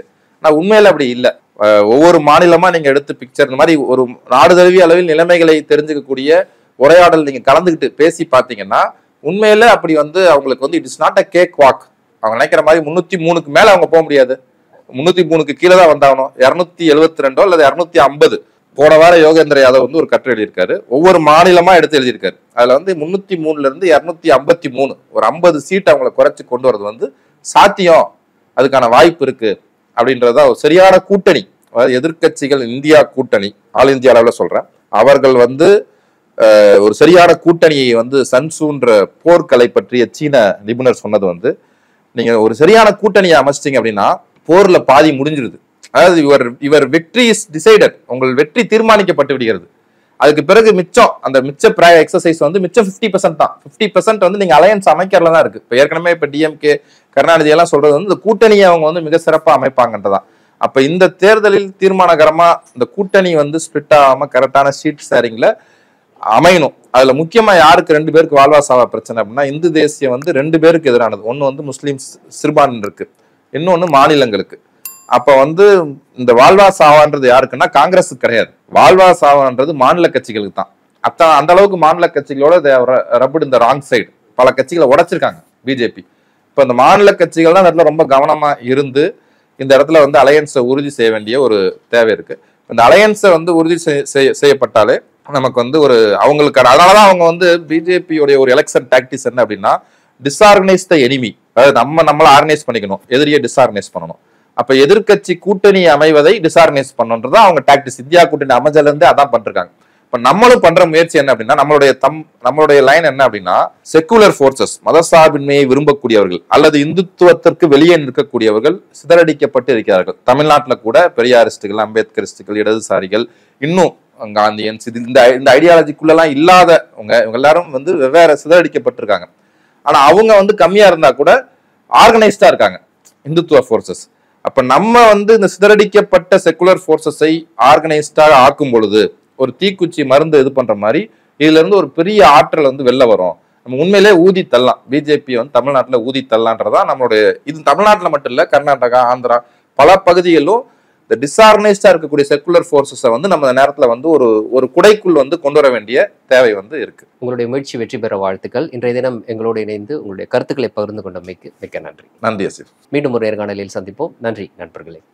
ஆனா உண்மையில அப்படி இல்லை ஒவ்வொரு மாநிலமா நீங்க எடுத்து பிக்சர் இந்த மாதிரி ஒரு நாடு தழுவிய அளவில் நிலைமைகளை தெரிஞ்சுக்கக்கூடிய உரையாடல் நீங்க கலந்துக்கிட்டு பேசி பார்த்தீங்கன்னா உண்மையில அப்படி வந்து அவங்களுக்கு வந்து it's not a cake walk அவங்க நினைக்கிற மாதிரி முன்னூத்தி மூணுக்கு மேல அவங்க போக முடியாது முன்னூத்தி மூணுக்கு கீழே தான் வந்தாகணும் இரநூத்தி எழுபத்தி ரெண்டோ அல்லது இரநூத்தி ஐம்பது போன வாரம் யோகேந்திர யாதவ் வந்து ஒரு கட்டுரை எழுதியிருக்காரு ஒவ்வொரு மாநிலமா எடுத்து எழுதியிருக்காரு அதுல வந்து முன்னூத்தி மூணுல இருந்து இரநூத்தி ஐம்பத்தி மூணு ஒரு ஐம்பது சீட் அவங்கள குறைச்சு கொண்டு வரது வந்து சாத்தியம் அதுக்கான வாய்ப்பு இருக்கு அப்படின்றத ஒரு சரியான கூட்டணி அதாவது எதிர்க்கட்சிகள் இந்தியா கூட்டணி ஆல் இந்தியா அளவில் சொல்றேன் அவர்கள் வந்து அஹ், ஒரு சரியான கூட்டணியை வந்து சன்சூன்ற போர்க்கலை பற்றிய சீன நிபுணர் சொன்னது வந்து நீங்க ஒரு சரியான கூட்டணியை அமைச்சிட்டீங்க அப்படின்னா போர்ல பாதி முடிஞ்சிருது அதாவது இவர் இவர் வெற்றி இஸ் டிசைடட் உங்கள் வெற்றி தீர்மானிக்கப்பட்டு விடுகிறது அதுக்கு பிறகு மிச்சம் அந்த மிச்ச ப்ராய எக்ஸசைஸ் வந்து மிச்சம் ஃபிஃப்டி பர்சன்ட் தான் ஃபிஃப்டி பர்சன்ட் வந்து நீங்க அலையன்ஸ் அமைக்கிறதுல தான் இருக்கு இப்போ ஏற்கனவே இப்போ டிஎம்கே கருணாநிதி எல்லாம் சொல்றது வந்து இந்த கூட்டணியை அவங்க வந்து மிக சிறப்பாக அமைப்பாங்கன்றதான் அப்ப இந்த தேர்தலில் தீர்மானகரமா இந்த கூட்டணி வந்து ஸ்பிளிட் ஆகாம கரெக்டான சீட் ஷேரிங்ல அமையணும் அதுல முக்கியமா யாருக்கு ரெண்டு பேருக்கு வாழ்வாசாவா பிரச்சனை அப்படின்னா இந்து தேசியம் வந்து ரெண்டு பேருக்கு எதிரானது ஒன்னு வந்து முஸ்லீம் சிறுபான்மை இருக்கு இன்னொன்னு மாநிலங்களுக்கு அப்ப வந்து இந்த வாழ்வா சாவான்றது யாருக்குன்னா காங்கிரஸுக்கு கிடையாது வாழ்வா சாவான்றது மாநில கட்சிகளுக்கு தான் அத்த அந்த அளவுக்கு மாநில கட்சிகளோட ரப்படு இந்த ராங் சைடு பல கட்சிகளை உடைச்சிருக்காங்க பிஜேபி இப்ப இந்த மாநில கட்சிகள் தான் இந்த இடத்துல ரொம்ப கவனமா இருந்து இந்த இடத்துல வந்து அலையன்ஸை உறுதி செய்ய வேண்டிய ஒரு தேவை இருக்கு இந்த அலையன்ஸை வந்து உறுதி செய்- செய்ய- செய்யப்பட்டாலே நமக்கு வந்து ஒரு அவங்களுக்கு அதனாலதான் அவங்க வந்து பிஜேபியோடைய ஒரு எலெக்ஷன் டாக்டிஸ் என்ன அப்படின்னா டிஸ்ஆர்கனைஸ் த எனிமி அதாவது நம்ம நம்மள ஆர்கனைஸ் பண்ணிக்கணும் எதிரியை டிஸ்ஆர்கனைஸ் பண்ணணும் அப்ப எதிர்க்கட்சி கூட்டணி அமைவதை டிஸ்ஆர்கனைஸ் பண்ணணுன்றது அவங்க டாக்டிஸ் இந்தியா கூட்டணி அமைஞ்சல இருந்தே அதான் பண்ணிருக்காங்க இப்ப நம்மளும் பண்ற முயற்சி என்ன அப்படின்னா நம்மளுடைய தம் நம்மளுடைய லைன் என்ன அப்படின்னா செக்குலர் ஃபோர்ஸஸ் மதசார்பின்மையை விரும்பக்கூடியவர்கள் அல்லது இந்துத்துவத்திற்கு வெளியே நிற்கக்கூடியவர்கள் சிதறடிக்கப்பட்டு இருக்கிறார்கள் தமிழ்நாட்டுல கூட பெரியாரிஸ்டுகள் அம்பேத்கரிஸ்டுகள் இடதுசாரிகள் இன்னும் காந்தியன்ஸ் இது இந்த இந்த ஐடியாலஜிக்குள்ளெல்லாம் இல்லாதவங்க இவங்க எல்லாரும் வந்து வெவ்வேறு சிதறடிக்கப்பட்டிருக்காங்க ஆனா அவங்க வந்து கம்மியா இருந்தா கூட ஆர்கனைஸ்டா இருக்காங்க இந்துத்துவ ஃபோர்ஸஸ் அப்ப நம்ம வந்து இந்த சிதறடிக்கப்பட்ட செக்குலர் ஃபோர்ஸஸை ஆர்கனைஸ்டா ஆக்கும் பொழுது ஒரு தீக்குச்சி மருந்து இது பண்ற மாதிரி இதுல இருந்து ஒரு பெரிய ஆற்றல் வந்து வெளில வரும் நம்ம உண்மையிலே ஊதி தள்ளலாம் பிஜேபி வந்து தமிழ்நாட்டுல ஊதி தள்ளலான்றதா நம்மளுடைய இது தமிழ்நாட்டுல மட்டும் இல்ல கர்நாடகா ஆந்திரா பல பகுதிகளிலும் இந்த டிஸ்ஆர்கனைஸ்டா இருக்கக்கூடிய செக்குலர் ஃபோர்ஸஸை வந்து நம்ம இந்த நேரத்துல வந்து ஒரு ஒரு குடைக்குள் வந்து கொண்டு வர வேண்டிய தேவை வந்து இருக்கு உங்களுடைய முயற்சி வெற்றி பெற வாழ்த்துக்கள் இன்றைய தினம் எங்களோடு இணைந்து உங்களுடைய கருத்துக்களை பகிர்ந்து கொண்டமைக்கு மிக்க நன்றி நன்றி அசிஃப் மீண்டும் ஒரு நேர்காணலில் சந்திப்போம் நன்றி நண்பர்களே